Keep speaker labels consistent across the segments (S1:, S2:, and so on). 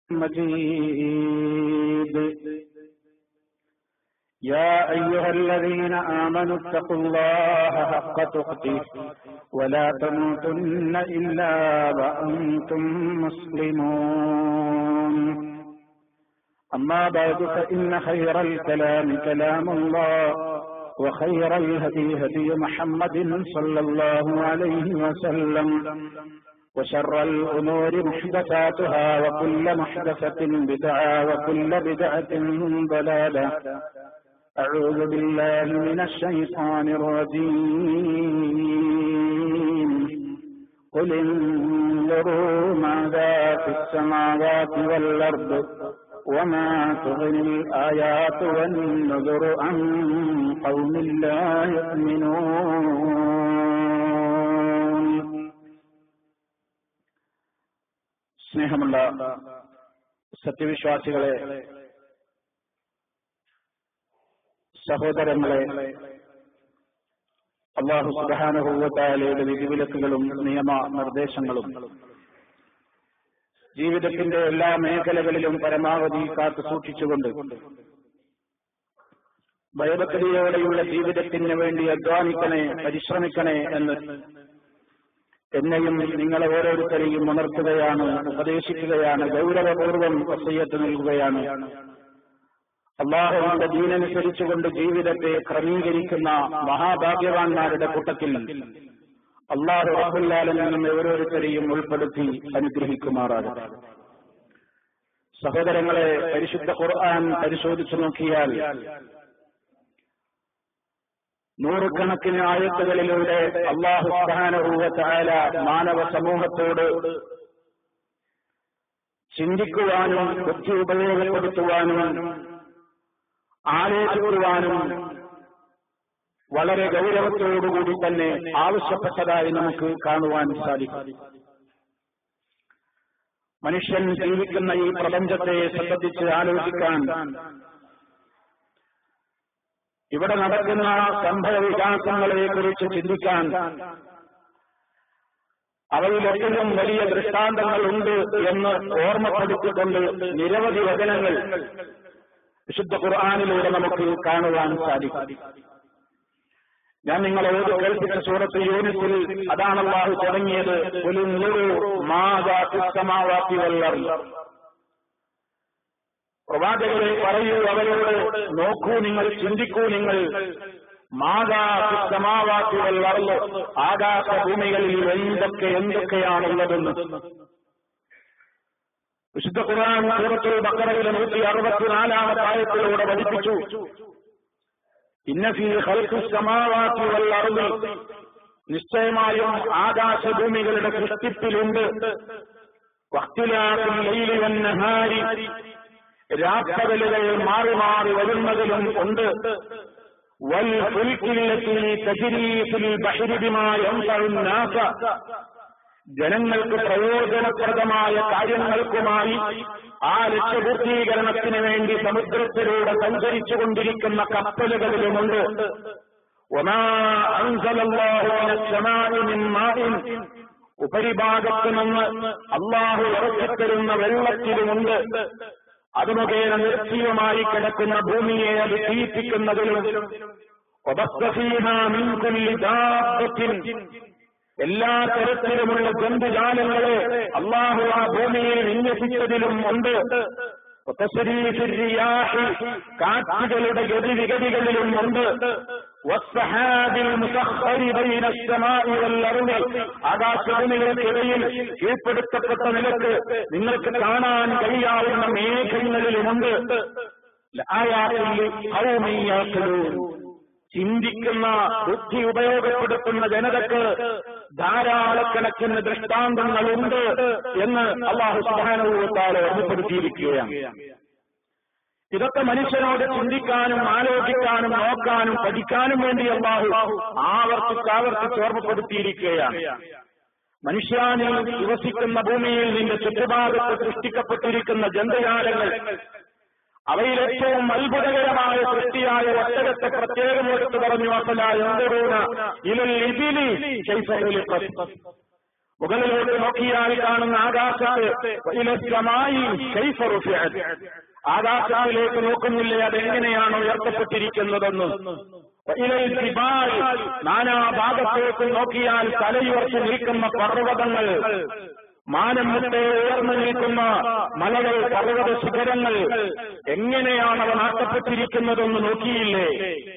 S1: مجيد يا أيها الذين آمنوا اتقوا الله حق تقته ولا تموتن إلا وأنتم مسلمون أما بعد فإن خير الكلام كلام الله وخير الهدي هدي محمد صلى الله عليه وسلم وشر الأمور محدثاتها وكل محدثة بدعة وكل بدعة ضلالة أعوذ بالله من الشيطان الرجيم قل انظروا ماذا في السماوات والأرض وما تغني الآيات والنذر عن قوم لا يؤمنون സ്നേഹമുള്ള സത്യവിശ്വാസികളെ സഹോദരങ്ങളെ അള്ളാഹു സുബാനുഭൂവത്തായാലയുടെ വിധിവിലക്കുകളും നിയമ നിർദ്ദേശങ്ങളും ജീവിതത്തിന്റെ എല്ലാ മേഖലകളിലും പരമാവധി കാത്തു സൂക്ഷിച്ചുകൊണ്ട് ഭയഭക്തിയോടെയുള്ള ജീവിതത്തിന് വേണ്ടി അധ്വാനിക്കണേ പരിശ്രമിക്കണേ എന്ന് എന്നെയും നിങ്ങളെ ഓരോരുത്തരെയും ഉണർത്തുകയാണ് ഉപദേശിക്കുകയാണ് ഗൗരവപൂർവം വസയ്യത്ത് നൽകുകയാണ് അള്ളാഹുവിന്റെ ദീനനുസരിച്ചുകൊണ്ട് ജീവിതത്തെ ക്രമീകരിക്കുന്ന മഹാഭാഗ്യവാന്മാരുടെ കൂട്ടത്തിൽ അള്ളാഹു റഹുല്ലാലിൽ നിന്നും ഓരോരുത്തരെയും ഉൾപ്പെടുത്തി അനുഗ്രഹിക്കുമാറാകട്ടെ സഹോദരങ്ങളെ പരിശുദ്ധ ഖുർആൻ പരിശോധിച്ചു നോക്കിയാൽ നൂറുകണക്കിന് ആയത്തുകളിലൂടെ അള്ളാഹു സ്ഥാനൂവത്തായ മാനവ സമൂഹത്തോട് ചിന്തിക്കുവാനും ബുദ്ധി ഉപയോഗപ്പെടുത്തുവാനും ആലോചിക്കുവാനും വളരെ ഗൗരവത്തോടുകൂടി തന്നെ ആവശ്യപ്പെട്ടതായി നമുക്ക് കാണുവാൻ സാധിക്കും മനുഷ്യൻ ജീവിക്കുന്ന ഈ പ്രപഞ്ചത്തെ സംബന്ധിച്ച് ആലോചിക്കാൻ ഇവിടെ നടക്കുന്ന സംഭവ വികാസങ്ങളെ കുറിച്ച് ചിന്തിക്കാൻ അവയിലെങ്കിലും വലിയ ദൃഷ്ടാന്തങ്ങൾ ഉണ്ട് എന്ന് ഓർമ്മപ്പെടുത്തിക്കൊണ്ട് നിരവധി വചനങ്ങൾ വിശുദ്ധ ഖുർആാനിലൂടെ നമുക്ക് കാണുവാൻ സാധിക്കും ഞാൻ നിങ്ങളെ ഓത് കേൾപ്പിച്ച സൂറത്ത് യൂനിസിൽ അതാണ് അള്ളാഹു തുടങ്ങിയത് മാതാമാവാത്തി വല്ലർ പ്രവാചകരെ പറയൂ അവരോട് നോക്കൂ നിങ്ങൾ ചിന്തിക്കൂ നിങ്ങൾ മാതാമാവാത്തി വല്ലറല്ലോ ആകാശ ഭൂമികളിൽ എന്തൊക്കെ എന്തൊക്കെയാണുള്ളതെന്ന് വിശുദ്ധ ഖുർആൻ സൂറത്തുൽ ബക്കറയിലെ നൂറ്റി അറുപത്തിനാലാമത്തെ ആയത്തിലൂടെ പഠിപ്പിച്ചു ഇന്നഫി സമാവാത്തി വല്ലറുകൾ നിശ്ചയമായും ആകാശഭൂമികളുടെ സൃഷ്ടിപ്പിലുണ്ട് വക്തിലാക്കും വന്നഹാരി രാപ്പകലുകൾ മാറി മാറി വരുന്നതിലും ഉണ്ട് വൽ ഫുൽക്കില്ലത്തിൽ തജിരീഫിൽ ബഹിരിബിമായ ജനങ്ങൾക്ക് പ്രയോജനപ്രദമായ കാര്യങ്ങൾക്കുമായി ആ ലക്ഷ്യപൂർത്തീകരണത്തിന് വേണ്ടി സമുദ്രത്തിലൂടെ സഞ്ചരിച്ചുകൊണ്ടിരിക്കുന്ന കപ്പലുകളിലുമുണ്ട് ഉപരിഭാഗത്തു നിന്ന് അള്ളാഹു ഇറക്കിത്തരുന്ന വെള്ളത്തിലുമുണ്ട് അത് മുഖേന നിർജ്ജീവമായി കിടക്കുന്ന ഭൂമിയെ അത് തീപ്പിക്കുന്നതിലും എല്ലാ തരത്തിലുമുള്ള ജന്തുജാലങ്ങളെ അള്ളാഹു ആ ഭൂമിയെ വിന്യസിച്ചതിലും ഉണ്ട് കാറ്റുകളുടെ ഗതിവിഗതികളിലും ഉണ്ട് ആകാശഭൂമികൾക്കിടയിൽ കീഴ്പ്പെടുത്തപ്പെട്ട നിലക്ക് നിങ്ങൾക്ക് കാണാൻ കഴിയാവുന്ന മേഘങ്ങളിലുമുണ്ട് ചിന്തിക്കുന്ന ബുദ്ധി ഉപയോഗപ്പെടുത്തുന്ന ജനതക്ക് ധാരാളക്കണക്കിന് ദൃഷ്ടാന്തങ്ങളുണ്ട് എന്ന് അള്ളാഹു സുധാനവുത്താൽ ഓർമ്മപ്പെടുത്തിയിരിക്കുകയാണ് ഇതൊക്കെ മനുഷ്യനോട് ചിന്തിക്കാനും ആലോചിക്കാനും നോക്കാനും പഠിക്കാനും വേണ്ടി അള്ളാഹു ആവർത്തിച്ച് ആവർത്തിച്ച് ഓർമ്മപ്പെടുത്തിയിരിക്കുകയാണ് മനുഷ്യാനിൽ നിവസിക്കുന്ന ഭൂമിയിൽ നിന്റെ ചുറ്റുഭാഗത്ത് സൃഷ്ടിക്കപ്പെട്ടിരിക്കുന്ന ജന്തുജാലങ്ങൾ അവയിൽ ഏറ്റവും അത്ഭുതകരമായ സൃഷ്ടിയായ ഒട്ടകത്തെ പ്രത്യേകം എടുത്തു പറഞ്ഞു അസല എന്തൂന ഇലൽ ഇതിലി മുകളിലോട്ട് നോക്കിയാൽ കാണുന്ന ആകാശത്ത് ഇലസ്യമായി കൈഫറുഫിഅത്. ആകാശത്തിലേക്ക് നോക്കുന്നില്ലേ അതെങ്ങനെയാണ് ഉയർത്തപ്പെട്ടിരിക്കുന്നതെന്ന് ഇലൽ ജിബാൽ, നാനാഭാഗത്തേക്ക് നോക്കിയാൽ തലയുയർത്തി നിൽക്കുന്ന പർവ്വതങ്ങൾ മാനം മുട്ടേ ഉയർന്നു നിൽക്കുന്ന മലകൾ പർവ്വത ശിഖരങ്ങൾ എങ്ങനെയാണ് അവ നാട്ടപ്പെട്ടിരിക്കുന്നതെന്ന് നോക്കിയില്ലേ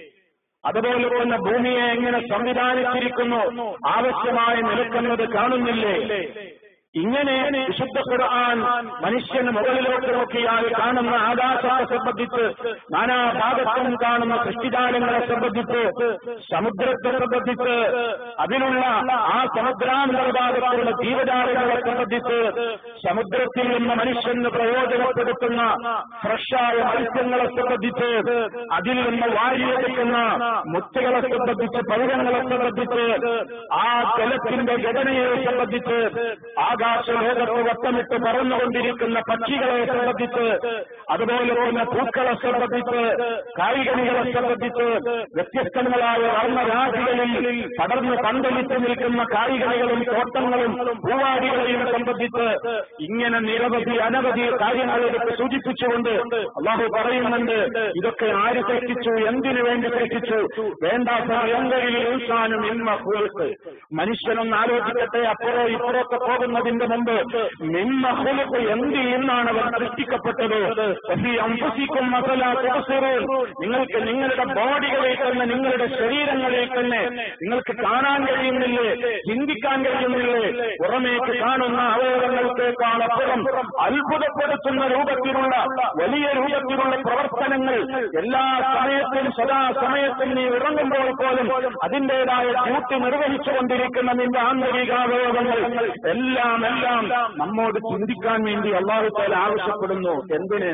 S1: അതുപോലെ തന്നെ ഭൂമിയെ എങ്ങനെ സംവിധാനിച്ചിരിക്കുന്നു ആവശ്യമായി നിൽക്കുന്നത് കാണുന്നില്ലേ ഇങ്ങനെ വിശുദ്ധ ഖുർആൻ മനുഷ്യന് മുകളിലോട്ട് നോക്കിയാൽ കാണുന്ന ആകാശത്തെ സംബന്ധിച്ച് നാനാഭാഗത്തും കാണുന്ന സൃഷ്ടിജാലങ്ങളെ സംബന്ധിച്ച് സമുദ്രത്തെ സംബന്ധിച്ച് അതിലുള്ള ആ സമുദ്രാന്തർഭാഗത്തുള്ള ജീവജാലങ്ങളെ സംബന്ധിച്ച് സമുദ്രത്തിൽ നിന്ന് മനുഷ്യന് പ്രയോജനപ്പെടുത്തുന്ന ഫ്രഷായ മത്സ്യങ്ങളെ സംബന്ധിച്ച് അതിൽ നിന്ന് വാരിയെടുക്കുന്ന മുത്തുകളെ സംബന്ധിച്ച് പൗരങ്ങളെ സംബന്ധിച്ച് ആ ജലത്തിന്റെ ഘടനയെ സംബന്ധിച്ച് ആകാശലോകത്ത് വട്ടമിട്ട് പറന്നുകൊണ്ടിരിക്കുന്ന പക്ഷികളെ സംബന്ധിച്ച് അതുപോലെ തന്നെ പൂക്കളെ സംബന്ധിച്ച് കായികനികളെ സംബന്ധിച്ച് വ്യത്യസ്തങ്ങളായ വർണ്ണരാശികളിൽ പടർന്ന് പന്തലിച്ച് നിൽക്കുന്ന കായികനികളും തോട്ടങ്ങളും പൂവാടികളെയും സംബന്ധിച്ച് ഇങ്ങനെ നിരവധി അനവധി കാര്യങ്ങൾ എടുത്ത് സൂചിപ്പിച്ചുകൊണ്ട് അള്ളാഹു പറയുന്നുണ്ട് ഇതൊക്കെ ആര് സൃഷ്ടിച്ചു എന്തിനു വേണ്ടി സൃഷ്ടിച്ചു വേണ്ട സമയങ്ങളിൽ ഇൻസാനും ഇന്ന ഹുൽക്ക് മനുഷ്യനൊന്ന് ആലോചിക്കട്ടെ അപ്പുറോ ഇപ്പുറമൊക്കെ പോകുന്നതിന്റെ മുമ്പ് നിന്ന ഹുലുക്ക് എന്തിൽ നിന്നാണ് അവർ സൃഷ്ടിക്കപ്പെട്ടത് വഫീ അൻഫുസിക്കും മസലാ തുബ്സിറൂൻ. നിങ്ങൾക്ക് നിങ്ങളുടെ ബോഡികളിൽ തന്നെ നിങ്ങളുടെ ശരീരങ്ങളിൽ തന്നെ നിങ്ങൾക്ക് കാണാൻ കഴിയുന്നില്ലേ ചിന്തിക്കാൻ കഴിയുന്നില്ലേ പുറമേക്ക് കാണുന്ന അവയവങ്ങൾക്കേക്കാൾ അപ്പുറം അത്ഭുതപ്പെടുത്തുന്ന രൂപത്തിലുള്ള വലിയ രൂപത്തിലുള്ള പ്രവർത്തനങ്ങൾ എല്ലാ സമയത്തും സദാ സമയത്തും നീ ഇറങ്ങുമ്പോൾ പോലും അതിന്റേതായ ഡ്യൂട്ടി നിർവഹിച്ചുകൊണ്ടിരിക്കുന്ന നിന്റെ ആന്തരികാവയവങ്ങൾ എല്ലാം എല്ലാം നമ്മോട് ചിന്തിക്കാൻ വേണ്ടി അള്ളാഹു താല ആവശ്യപ്പെടുന്നു എന്തിന്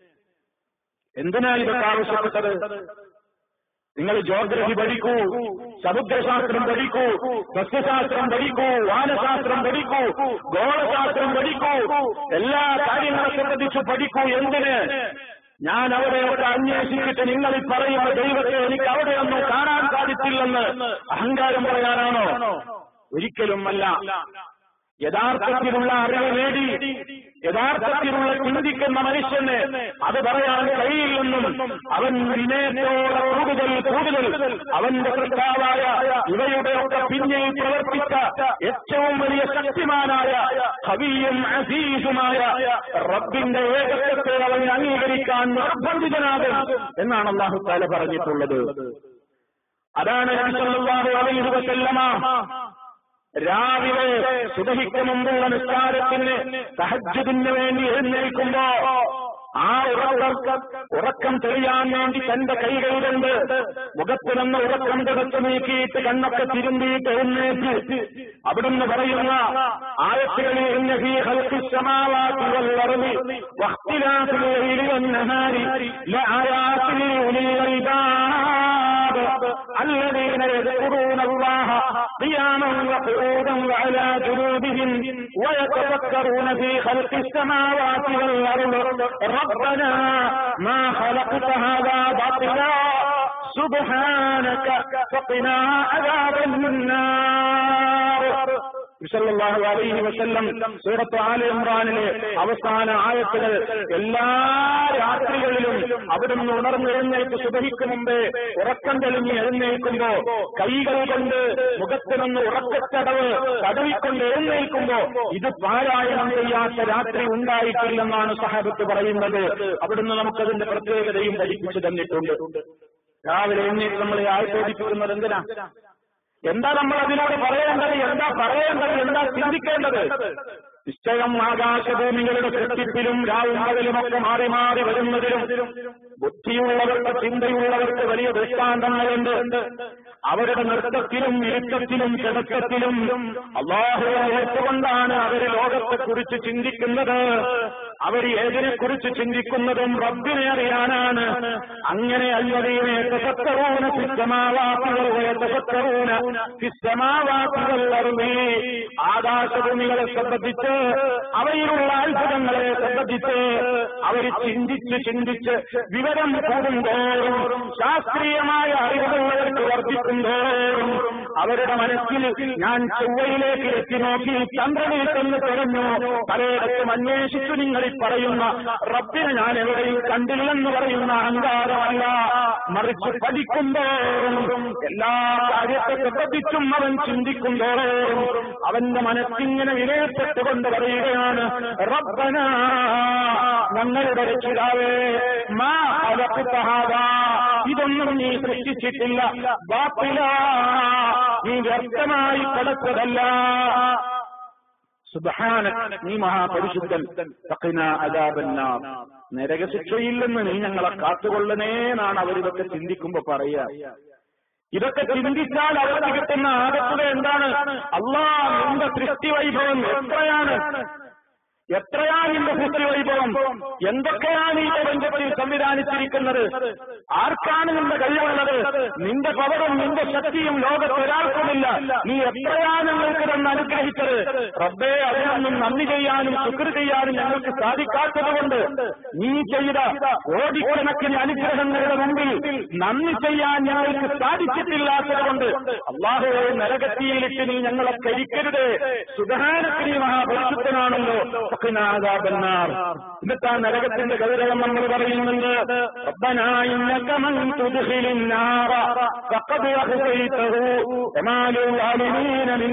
S1: എന്തിനാ ഇതൊക്കെ ആവശ്യപ്പെട്ടത് നിങ്ങൾ ജോഗ്രഫി പഠിക്കൂ സമുദ്രശാസ്ത്രം പഠിക്കൂ സസ്യശാസ്ത്രം പഠിക്കൂ വാനശാസ്ത്രം പഠിക്കൂ ഗോളശാസ്ത്രം പഠിക്കൂ എല്ലാ കാര്യങ്ങളെ സംബന്ധിച്ച് പഠിക്കൂ എന്തിന് ഞാൻ അവിടെയൊക്കെ അന്വേഷിച്ചിട്ട് നിങ്ങൾ ഈ പറയുന്ന ദൈവത്തെ എനിക്ക് അവിടെയൊന്നും കാണാൻ സാധിച്ചില്ലെന്ന് അഹങ്കാരം പറയാനാണോ ഒരിക്കലും അല്ല യഥാർത്ഥത്തിലുള്ള അറിവ് നേടി യഥാർത്ഥത്തിലുള്ള ചിന്തിക്കുന്ന മനുഷ്യന് അത് പറയാൻ കഴിയില്ലെന്നും അവൻ വിനയത്തോടെ കൂടുതൽ കൂടുതൽ അവന്റെ കർത്താവായ ഇവയുടെയൊക്കെ പിന്നിൽ പ്രവർത്തിച്ച ഏറ്റവും വലിയ ശക്തിമാനായ കവിയും അസീസുമായ റബ്ബിന്റെ ഏകത്വത്തെ അവൻ അംഗീകരിക്കാൻ നിർബന്ധിതനാകും എന്നാണ് അള്ളാഹു താല പറഞ്ഞിട്ടുള്ളത് അതാണ് നബി സല്ലല്ലാഹു അലൈഹി വസല്ലമ രാവിലെ സുബഹിക്ക് മുമ്പുള്ള നിസ്കാരത്തിന് തഹജ്ജുദിന് വേണ്ടി എഴുന്നേൽക്കുമ്പോ ആ ഉറക്കം ഉറക്കം തെളിയാൻ വേണ്ടി തന്റെ കൈകൾ കൊണ്ട് മുഖത്ത് നിന്ന് ഉറക്കം കിടച്ചു നീക്കിയിട്ട് കണ്ണൊക്കെ തിരുമ്പിയിട്ട് എഴുന്നേറ്റ് അവിടുന്ന് പറയുന്ന ആയത്തുകളിൽ ഇന്ന ഫീ ഖൽഖിസ് സമാവാതി വൽ അർളി വഖ്തിലാഫിൽ ലൈലി വന്നഹാരി ലആയാതിൻ ലിഉലിൽ അൽബാബ് الذين يذكرون الله قياما وقعودا وعلى جنوبهم ويتفكرون في خلق السماوات والأرض ربنا ما خلقت هذا باطلا سبحانك فقنا عذاب النار സല്ലല്ലാഹു അലൈഹി വസല്ലം സൂറത്ത് ആല ഇമ്രാനിലെ അവസാന ആയത്തുകൾ എല്ലാ രാത്രികളിലും അവിടുന്ന് ഉണർന്നെഴുന്നേറ്റ് സുബഹിക്ക് മുമ്പേ ഉറക്കം തെളിഞ്ഞ് എഴുന്നേൽക്കുമ്പോ കൈകൾ കൊണ്ട് മുഖത്ത് നിന്ന് ഉറക്കച്ചടവ് തടവിക്കൊണ്ട് എഴുന്നേൽക്കുമ്പോ ഇത് പാരായണം ചെയ്യാത്ത രാത്രി ഉണ്ടായിട്ടില്ലെന്നാണ് സഹാബത്ത് പറയുന്നത് അവിടുന്ന് നമുക്കതിന്റെ പ്രത്യേകതയും പഠിപ്പിച്ചു തന്നിട്ടുണ്ട് രാവിലെ എഴുന്നേറ്റ് നമ്മളെ ആഴ്ചോദിപ്പിക്കുന്നത് എന്തിനാ എന്താ നമ്മൾ അതിനോട് പറയേണ്ടത് എന്താ പറയേണ്ടത് എന്താ ചിന്തിക്കേണ്ടത് നിശ്ചയം ആകാശഭൂമികളുടെ സൃഷ്ടിപ്പിലും രാവും പകലുമൊക്കെ മാറി മാറി വരുന്നതിലും ബുദ്ധിയുള്ളവർക്ക് ചിന്തയുള്ളവർക്ക് വലിയ ദൃഷ്ടാന്തങ്ങളുണ്ട് അവരുടെ നൃത്തത്തിലും ഇരുത്തത്തിലും കിടക്കത്തിലും അള്ളാഹുവെ ഓർത്തുകൊണ്ടാണ് അവർ ലോകത്തെക്കുറിച്ച് ചിന്തിക്കുന്നത് അവർ ഏതിനെ കുറിച്ച് ചിന്തിക്കുന്നതും റബ്ബിനെ അറിയാനാണ് അങ്ങനെ അല്ലതീനെ തസത്തറൂന സിദ്ധമാവാക്കുകൾ തസത്തറൂന സിദ്ധമാവാക്കുകൾ അറിവി ആകാശഭൂമികളെ സംബന്ധിച്ച് അവയിലുള്ള അത്ഭുതങ്ങളെ സംബന്ധിച്ച് അവർ ചിന്തിച്ച് ചിന്തിച്ച് വിവര ഉയരം കൂടുന്തോറും ശാസ്ത്രീയമായ അറിവുള്ളവർക്ക് വർദ്ധിക്കുന്തോറും അവരുടെ മനസ്സിൽ ഞാൻ ചൊവ്വയിലേക്ക് എത്തി നോക്കി ചന്ദ്രനിൽ ചെന്ന് തിരഞ്ഞു പലയിടത്തും അന്വേഷിച്ചു നിങ്ങൾ ഈ പറയുന്ന റബ്ബിനെ ഞാൻ എവിടെയും കണ്ടില്ലെന്ന് പറയുന്ന അഹങ്കാരമല്ല മറിച്ച് പഠിക്കുന്തോറും എല്ലാ കാര്യത്തെ ശ്രദ്ധിച്ചും അവൻ ചിന്തിക്കുന്തോറും അവന്റെ മനസ്സിങ്ങനെ വിലയിരുത്തിക്കൊണ്ട് പറയുകയാണ് റബ്ബന ഞങ്ങളുടെ രക്ഷിതാവേ മാ അലക്കുത്തഹാദ ഇതൊന്നും നീ സൃഷ്ടിച്ചിട്ടില്ല ബാപ്പില നീ വ്യക്തമായി പടച്ചതല്ല സുബഹാന നീ മഹാപരിശുദ്ധൻ തഖിന അദാബന്നാർ നരകശിക്ഷയിൽ നിന്ന് നീ ഞങ്ങളെ കാത്തുകൊള്ളണേ എന്നാണ് അവരിതൊക്കെ ചിന്തിക്കുമ്പോ പറയുക ഇതൊക്കെ ചിന്തിച്ചാൽ അവർക്ക് കിട്ടുന്ന ആകത്തുക എന്താണ് അള്ളാ നിന്റെ സൃഷ്ടി വൈഭവം എത്രയാണ് എത്രയാണ് നിന്റെ സൃഷ്ടി വൈഭവം എന്തൊക്കെയാണ് ഈ പ്രപഞ്ചത്തിൽ സംവിധാനിച്ചിരിക്കുന്നത് ആർക്കാണ് നിന്റെ കഴിവുള്ളത് നിന്റെ പവറും നിന്റെ ശക്തിയും ലോകത്ത് ഒരാൾക്കുമില്ല നീ എത്രയാണ് ഞങ്ങൾക്ക് തന്നെ അനുഗ്രഹിച്ചത് റബ്ബേ അതിനൊന്നും നന്ദി ചെയ്യാനും ശുക്ർ ചെയ്യാനും ഞങ്ങൾക്ക് സാധിക്കാത്തതുകൊണ്ട് നീ ചെയ്ത കോടിക്കണക്കിന് അനുഗ്രഹങ്ങളുടെ മുമ്പിൽ നന്ദി ചെയ്യാൻ ഞങ്ങൾക്ക് സാധിച്ചിട്ടില്ലാത്തതുകൊണ്ട് അള്ളാഹുവെ നരകത്തിയിലിട്ട് നീ ഞങ്ങളെ കരിക്കരുത് സുധാനത്തിന് നീ മഹാപരിശുദ്ധനാണല്ലോ ഫഖിനാദാബന്നാർ. എന്നിട്ട് ആ നരകത്തിന്റെ ഗൗരവം നമ്മൾ പറയുന്നുണ്ട് ربنا إنك من تدخل النار فقد أخزيته وما للظالمين من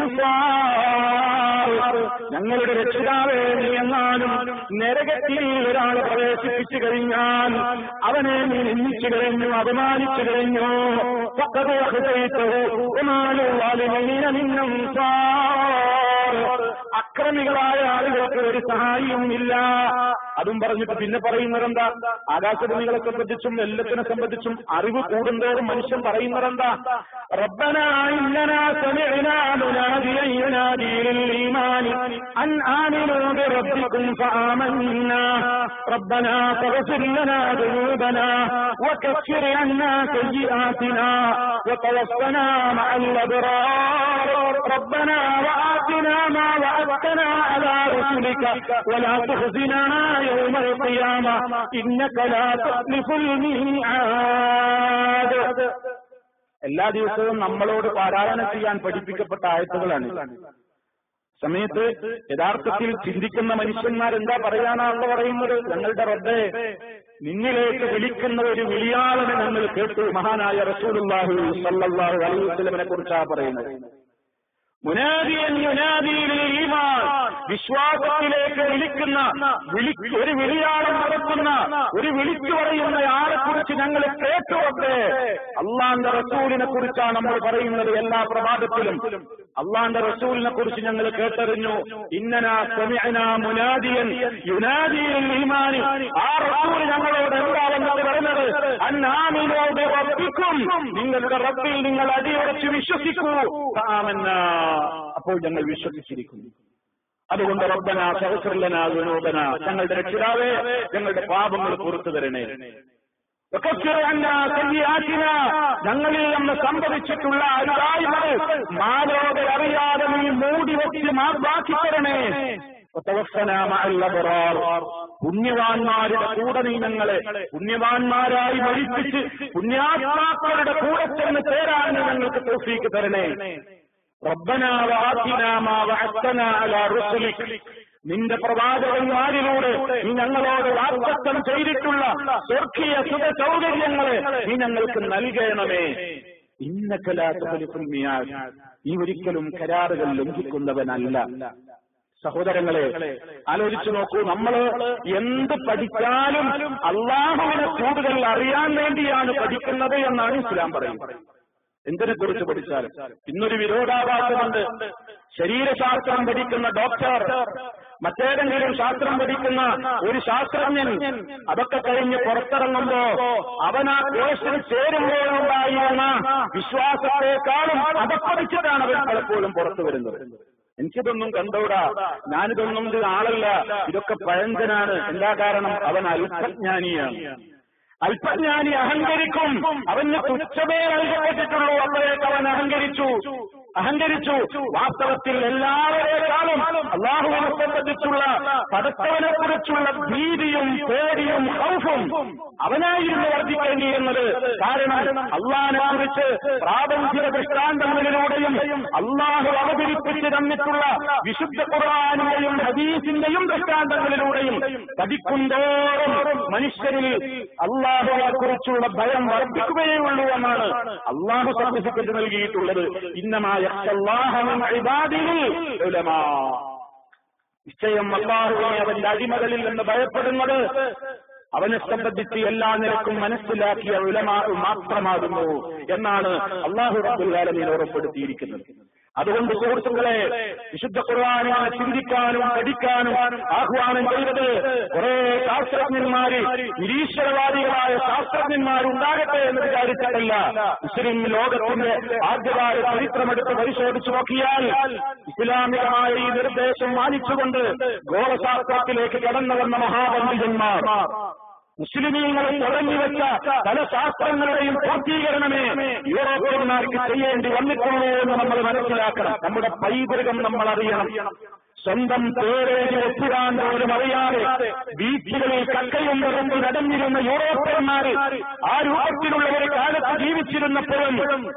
S1: أنصار ഞങ്ങളുടെ രക്ഷിതാവേ നീ എങ്ങാനും നരകത്തിൽ ഒരാളെ പ്രവേശിപ്പിച്ചു കഴിഞ്ഞാൽ അവനെ നീ നിന്ദിച്ചു കഴിഞ്ഞു അപമാനിച്ചു കഴിഞ്ഞു فقد أخزيته وما للظالمين من أنصار അക്രമികളായ ആളുകൾക്ക് ഒരു സഹായിയും ഇല്ല അതും പറഞ്ഞിട്ട് പിന്നെ പറയുന്നത് എന്താ ആകാശഭൂമികളെ സംബന്ധിച്ചും എല്ലാത്തിനെ സംബന്ധിച്ചും അറിവ് കൂടുന്തോറും മനുഷ്യൻ പറയുന്നത് എന്താ ربنا إننا سمعنا مناديا ينادي للإيمان أن آمنوا بربكم فآمنا ربنا فاغفر لنا ذنوبنا وكفر عنا سيئاتنا وتوفنا مع الأبرار ربنا وآتنا ما وعدتنا على رسلك ولا تخزنا يوم القيامة إنك لا تخلف الميعاد എല്ലാ ദിവസവും നമ്മളോട് പാരായണം ചെയ്യാൻ പഠിപ്പിക്കപ്പെട്ട ആയത്തുകളാണ് സമയത്ത് യഥാർത്ഥത്തിൽ ചിന്തിക്കുന്ന മനുഷ്യന്മാർ എന്താ പറയാനാണല്ലോ പറയുന്നത് ഞങ്ങളുടെ റബ്ബേ നിന്നിലേക്ക് വിളിക്കുന്ന ഒരു വിളിയാളനെ ഞങ്ങൾ കേട്ടു മഹാനായ റസൂലുള്ളാഹി സല്ലല്ലാഹു അലൈഹി വസല്ലമനെ കുറിച്ചാ പറയുന്നത് മുനാദിയൻ യുനാദിയിൽ ഈമാൻ വിശ്വാസത്തിലേക്ക് വിളിക്കുന്ന വിളി ഒരു വിളിയാളം നടത്തുന്ന ഒരു വിളിച്ചു പറയുന്ന ആളെ കുറിച്ച് ഞങ്ങൾ കേട്ടുവട്ടെ അള്ളാന്റെ റസൂലിനെ കുറിച്ചാണ് നമ്മൾ പറയുന്നത് എല്ലാ പ്രഭാതത്തിലും അള്ളാന്റെ റസൂലിനെ കുറിച്ച് ഞങ്ങൾ കേട്ടറിഞ്ഞു ഇന്നന സമയന മുനാദിയൻ യുനാദിയിൽ ഈമാനി ആ റസൂൽ ഞങ്ങളോട് എന്താണെന്നത് പറയുന്നത് അന്നാമിനോട് റബ്ബിക്കും നിങ്ങളുടെ റബ്ബിൽ നിങ്ങൾ അടിയുറച്ച് വിശ്വസിക്കൂ ആമെന്ന അപ്പോൾ ഞങ്ങൾ വിശ്വസിച്ചിരിക്കുന്നു അതുകൊണ്ട് റബ്ബന സഹസ്രലന വിനോദന ഞങ്ങളുടെ രക്ഷിതാവേ ഞങ്ങളുടെ പാപങ്ങൾ പുറത്തു തരണേ ഞങ്ങളിൽ നിന്ന് സംഭവിച്ചിട്ടുള്ള അരുതായ്മകൾ മാലോകർ അറിയാതെ നീ മൂടി വെച്ച് മാറ്റി തരണേ പുണ്യവാന്മാരുടെ കൂടെ നീ ഞങ്ങളെ പുണ്യവാന്മാരായി മരിപ്പിച്ച് പുണ്യാത്മാക്കളുടെ കൂടെ ചെന്ന് ചേരാൻ നീ ഞങ്ങൾക്ക് തോഫീക്ക് തരണേ ربنا وآتنا ما وعدتنا على رسلك നിന്റെ പ്രവാചകന്മാരിലൂടെ നീ ഞങ്ങളോട് വാർത്തത്വം ചെയ്തിട്ടുള്ള സ്വർഗീയ സുഖ സൗകര്യങ്ങളെ നീ ഞങ്ങൾക്ക് നൽകണമേ ഇന്നക്കലാത്തുമിയാൽ നീ ഒരിക്കലും കരാറുകൾ ലംഘിക്കുന്നവനല്ല സഹോദരങ്ങളെ ആലോചിച്ചു നോക്കൂ നമ്മൾ എന്ത് പഠിച്ചാലും അള്ളാഹുവിനെ കൂടുതൽ അറിയാൻ വേണ്ടിയാണ് പഠിക്കുന്നത് എന്നാണ് ഇസ്ലാം പറയുന്നത് എന്തിനെ കുറിച്ച് പഠിച്ചാലും ഇന്നൊരു വിരോധാഭാസമുണ്ട് ശരീരശാസ്ത്രം പഠിക്കുന്ന ഡോക്ടർ മറ്റേതെങ്കിലും ശാസ്ത്രം പഠിക്കുന്ന ഒരു ശാസ്ത്രജ്ഞൻ അതൊക്കെ കഴിഞ്ഞ് പുറത്തിറങ്ങുമ്പോ അവൻ ആ കോഴ്സിന് ചേരുമ്പോഴുണ്ടായിരുന്ന വിശ്വാസത്തെക്കാളും അതപ്പതിച്ചിട്ടാണ് അവൻ പലപ്പോഴും പുറത്തു വരുന്നത് എനിക്കിതൊന്നും കണ്ടോടാ ഞാനിതൊന്നും ഇത് ആളല്ല ഇതൊക്കെ പഴഞ്ചനാണ് എന്താ കാരണം അവൻ അല്പജ്ഞാനിയാണ് അല്പജ്ഞാനി അഹങ്കരിക്കും അവന് തുച്ഛമേ നൽകപ്പെട്ടിട്ടുള്ളൂ അപ്പോഴേക്ക് അവൻ അഹങ്കരിച്ചു അഹങ്കരിച്ചു വാസ്തവത്തിൽ എല്ലാവരെക്കാളും അള്ളാഹുവിനെ സംബന്ധിച്ചുള്ള പടച്ചവനെ കുറിച്ചുള്ള ഭീതിയും പേടിയും ഹൗഫും അവനായിരുന്നു വർദ്ധിക്കേണ്ടിയിരുന്നത് കാരണം അള്ളാഹിനെ കുറിച്ച് പ്രാപഞ്ചിക ദൃഷ്ടാന്തങ്ങളിലൂടെയും അള്ളാഹു അവതരിപ്പിച്ച് തന്നിട്ടുള്ള വിശുദ്ധ ഖുർആാനിന്റെയും ഹദീസിന്റെയും ദൃഷ്ടാന്തങ്ങളിലൂടെയും പഠിക്കുന്തോറും മനുഷ്യരിൽ അള്ളാഹുവിനെ കുറിച്ചുള്ള ഭയം വർദ്ധിക്കുകയേ ഉള്ളൂ എന്നാണ് അള്ളാഹു സർട്ടിഫിക്കറ്റ് നൽകിയിട്ടുള്ളത് ഇന്നമായ നിശ്ചയം അള്ളാഹുവിനെ അവന്റെ അടിമകളിൽ നിന്ന് ഭയപ്പെടുന്നത് അവനെ സംബന്ധിച്ച് എല്ലാ നിലക്കും മനസ്സിലാക്കിയ ഉലമാ മാത്രമാകുന്നു എന്നാണ് അള്ളാഹു റബ്ബുല്ലാലമീൻ ഉറപ്പെടുത്തിയിരിക്കുന്നത് അതുകൊണ്ട് സുഹൃത്തുക്കളെ വിശുദ്ധ ഖുർആാനെ ചിന്തിക്കാനും പഠിക്കാനും ആഹ്വാനം ചെയ്തത് കുറെ ശാസ്ത്രജ്ഞന്മാര് നിരീശ്വരവാദികളായ ശാസ്ത്രജ്ഞന്മാരുണ്ടാകട്ടെ എന്ന് വിചാരിച്ചിട്ടല്ല മുസ്ലിം ലോകത്തിന്റെ ആദ്യകാല ചരിത്രമെടുത്ത് പരിശോധിച്ചു നോക്കിയാൽ ഇസ്ലാമികമായ ഈ നിർദ്ദേശം മാനിച്ചുകൊണ്ട് ഗോളശാസ്ത്രത്തിലേക്ക് കടന്നു വന്ന മഹാപണ്ഡിതന്മാർ മുസ്ലിമീങ്ങൾ തുടങ്ങി വെച്ച പല ശാസ്ത്രങ്ങളുടെയും പൂർത്തീകരണമേ യൂറോപ്യന്മാർക്ക് ചെയ്യേണ്ടി വന്നിട്ടുള്ളൂ എന്ന് നമ്മൾ മനസ്സിലാക്കണം നമ്മുടെ പൈതൃകം നമ്മൾ അറിയണം സ്വന്തം പേരേജ് ഒപ്പിടാൻ പോലും അറിയാതെ ബീച്ചുകളിൽ കക്കയും നിറഞ്ഞു നടന്നിരുന്ന യൂറോപ്യന്മാര് ആ രൂപത്തിലുള്ള ഒരു കാലത്ത് ജീവിച്ചിരുന്നപ്പോഴും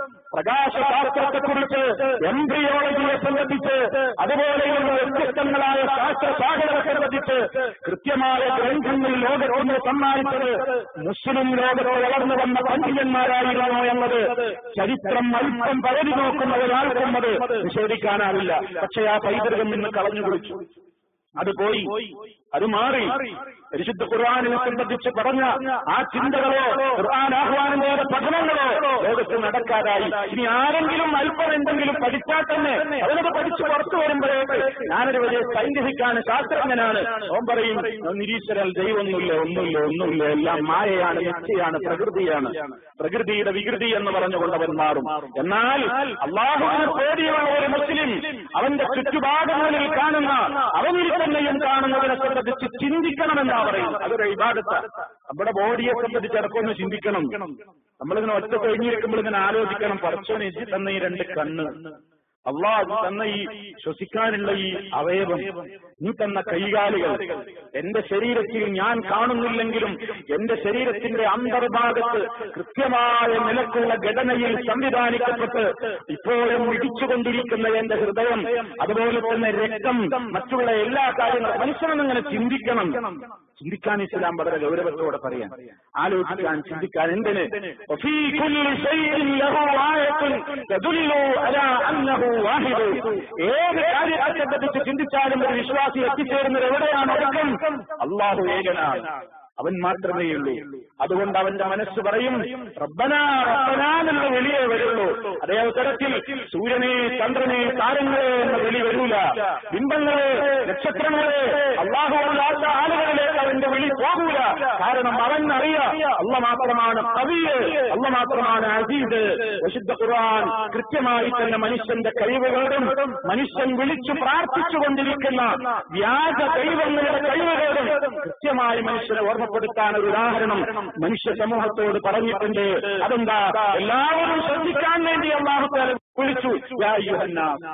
S1: പ്രകാശശാസ്ത്രത്തെക്കുറിച്ച് എംബ്രിയോളജിയെ സംബന്ധിച്ച് അതുപോലെയുള്ള വ്യത്യസ്തങ്ങളായ ശാസ്ത്രശാഖകളെ സംബന്ധിച്ച് കൃത്യമായ ഗ്രന്ഥങ്ങൾ ലോകത്തിന് സമ്മാനിച്ചത് മുസ്ലിം ലോകത്ത് വളർന്നു വന്ന പണ്ഡിതന്മാരായിരുന്നു എന്നത് ചരിത്രം അല്പം പരതി നോക്കുന്ന ഒരാൾക്കും അത് നിഷേധിക്കാനാവില്ല പക്ഷേ ആ പൈതൃകം നിന്ന് കളഞ്ഞു കുളിച്ചു അത് പോയി അത് മാറി പരിശുദ്ധ ഖുർആാനിനെ സംബന്ധിച്ച് പറഞ്ഞ ആ ചിന്തകളോ ഖുർആൻ ആഹ്വാനം ചെയ്ത പഠനങ്ങളോ ലോകത്ത് നടക്കാതായി ഇനി ആരെങ്കിലും അല്പം എന്തെങ്കിലും പഠിച്ചാൽ തന്നെ അതിനൊക്കെ പഠിച്ച് പുറത്തു വരുമ്പോഴേക്ക് ഞാനൊരു വലിയ സയന്റിഫിക്കാണ് ശാസ്ത്രജ്ഞനാണ് ഓൻ പറയും നിരീശ്വരൽ ദൈവമൊന്നുമില്ല ഒന്നുമില്ല ഒന്നുമില്ല എല്ലാം മായയാണ് മിഥ്യയാണ് പ്രകൃതിയാണ് പ്രകൃതിയുടെ വികൃതി എന്ന് പറഞ്ഞുകൊണ്ട് അവൻ മാറും എന്നാൽ അള്ളാഹുവിന് പേടിയുള്ള ഒരു മുസ്ലിം അവന്റെ ചുറ്റുപാടുകളിൽ കാണുന്ന അവനിൽ തന്നെയും കാണുന്നതിനെ സംബന്ധിച്ച് ചിന്തിക്കണമെന്നാ പറയും അതൊരു ഇബാദത്ത നമ്മുടെ ബോഡിയെ സംബന്ധിച്ച് ഇടക്കൊന്ന് ചിന്തിക്കണം നമ്മളിങ്ങനെ ഒറ്റ കഴിഞ്ഞിരിക്കുമ്പോൾ ഇങ്ങനെ ആലോചിക്കണം പറച്ചോനെ എത്തി തന്ന ഈ രണ്ട് കണ്ണ് അള്ളാഹ് തന്ന ഈ ശ്വസിക്കാനുള്ള ഈ അവയവം നീ തന്ന കൈകാലുകൾ എന്റെ ശരീരത്തിൽ ഞാൻ കാണുന്നില്ലെങ്കിലും എന്റെ ശരീരത്തിന്റെ അന്തർഭാഗത്ത് കൃത്യമായ നിലക്കുള്ള ഘടനയിൽ സംവിധാനിക്കപ്പെട്ട് ഇപ്പോഴും ഇടിച്ചുകൊണ്ടിരിക്കുന്ന എന്റെ ഹൃദയം അതുപോലെ തന്നെ രക്തം മറ്റുള്ള എല്ലാ കാര്യങ്ങളും മനുഷ്യനെന്നിങ്ങനെ ചിന്തിക്കണം ചിന്തിക്കാൻ ഇസ്ലാം വളരെ ഗൗരവത്തോടെ പറയാൻ ആലോചിക്കാൻ ചിന്തിക്കാൻ എന്തിന് وفي كل شيء له آية تدل على أنه واحد ഏത് കാര്യത്തെ സംബന്ധിച്ച് ചിന്തിച്ചാലും ഒരു വിശ്വാസി എത്തിച്ചേരുന്നത് എവിടെയാണ് ഒടുക്കം അള്ളാഹു ഏകനാണ് അവൻ മാത്രമേ ഉള്ളൂ അതുകൊണ്ട് അവന്റെ മനസ്സ് പറയും റബ്ബന റബ്ബന എന്നുള്ള വിളിയേ വരുള്ളൂ അതേ അവസരത്തിൽ സൂര്യനെ ചന്ദ്രനെ താരങ്ങളെ എന്ന വിളി വരൂല ബിംബങ്ങളെ നക്ഷത്രങ്ങളെ അള്ളാഹുവല്ലാത്ത ആളുകളിലേക്ക് അവന്റെ വിളി പോകൂല കാരണം അവൻ അറിയാം അല്ല മാത്രമാണ് കവിയ് അല്ല മാത്രമാണ് അസീദ് വിശുദ്ധ ഖുർആൻ കൃത്യമായി തന്നെ മനുഷ്യന്റെ കഴിവുകളും മനുഷ്യൻ വിളിച്ചു പ്രാർത്ഥിച്ചുകൊണ്ടിരിക്കുന്ന വ്യാജ ദൈവങ്ങളുടെ കഴിവുകളും കൃത്യമായി മനുഷ്യനെ ഓർമ്മപ്പെടുത്താൻ ഒരു ഉദാഹരണം മനുഷ്യ സമൂഹത്തോട് പറഞ്ഞിട്ടുണ്ട് അതെന്താ എല്ലാവരും ശ്രദ്ധിക്കാൻ വേണ്ടി അള്ളാഹുത്താല വിളിച്ചു യാ അയ്യുഹന്നാസ്.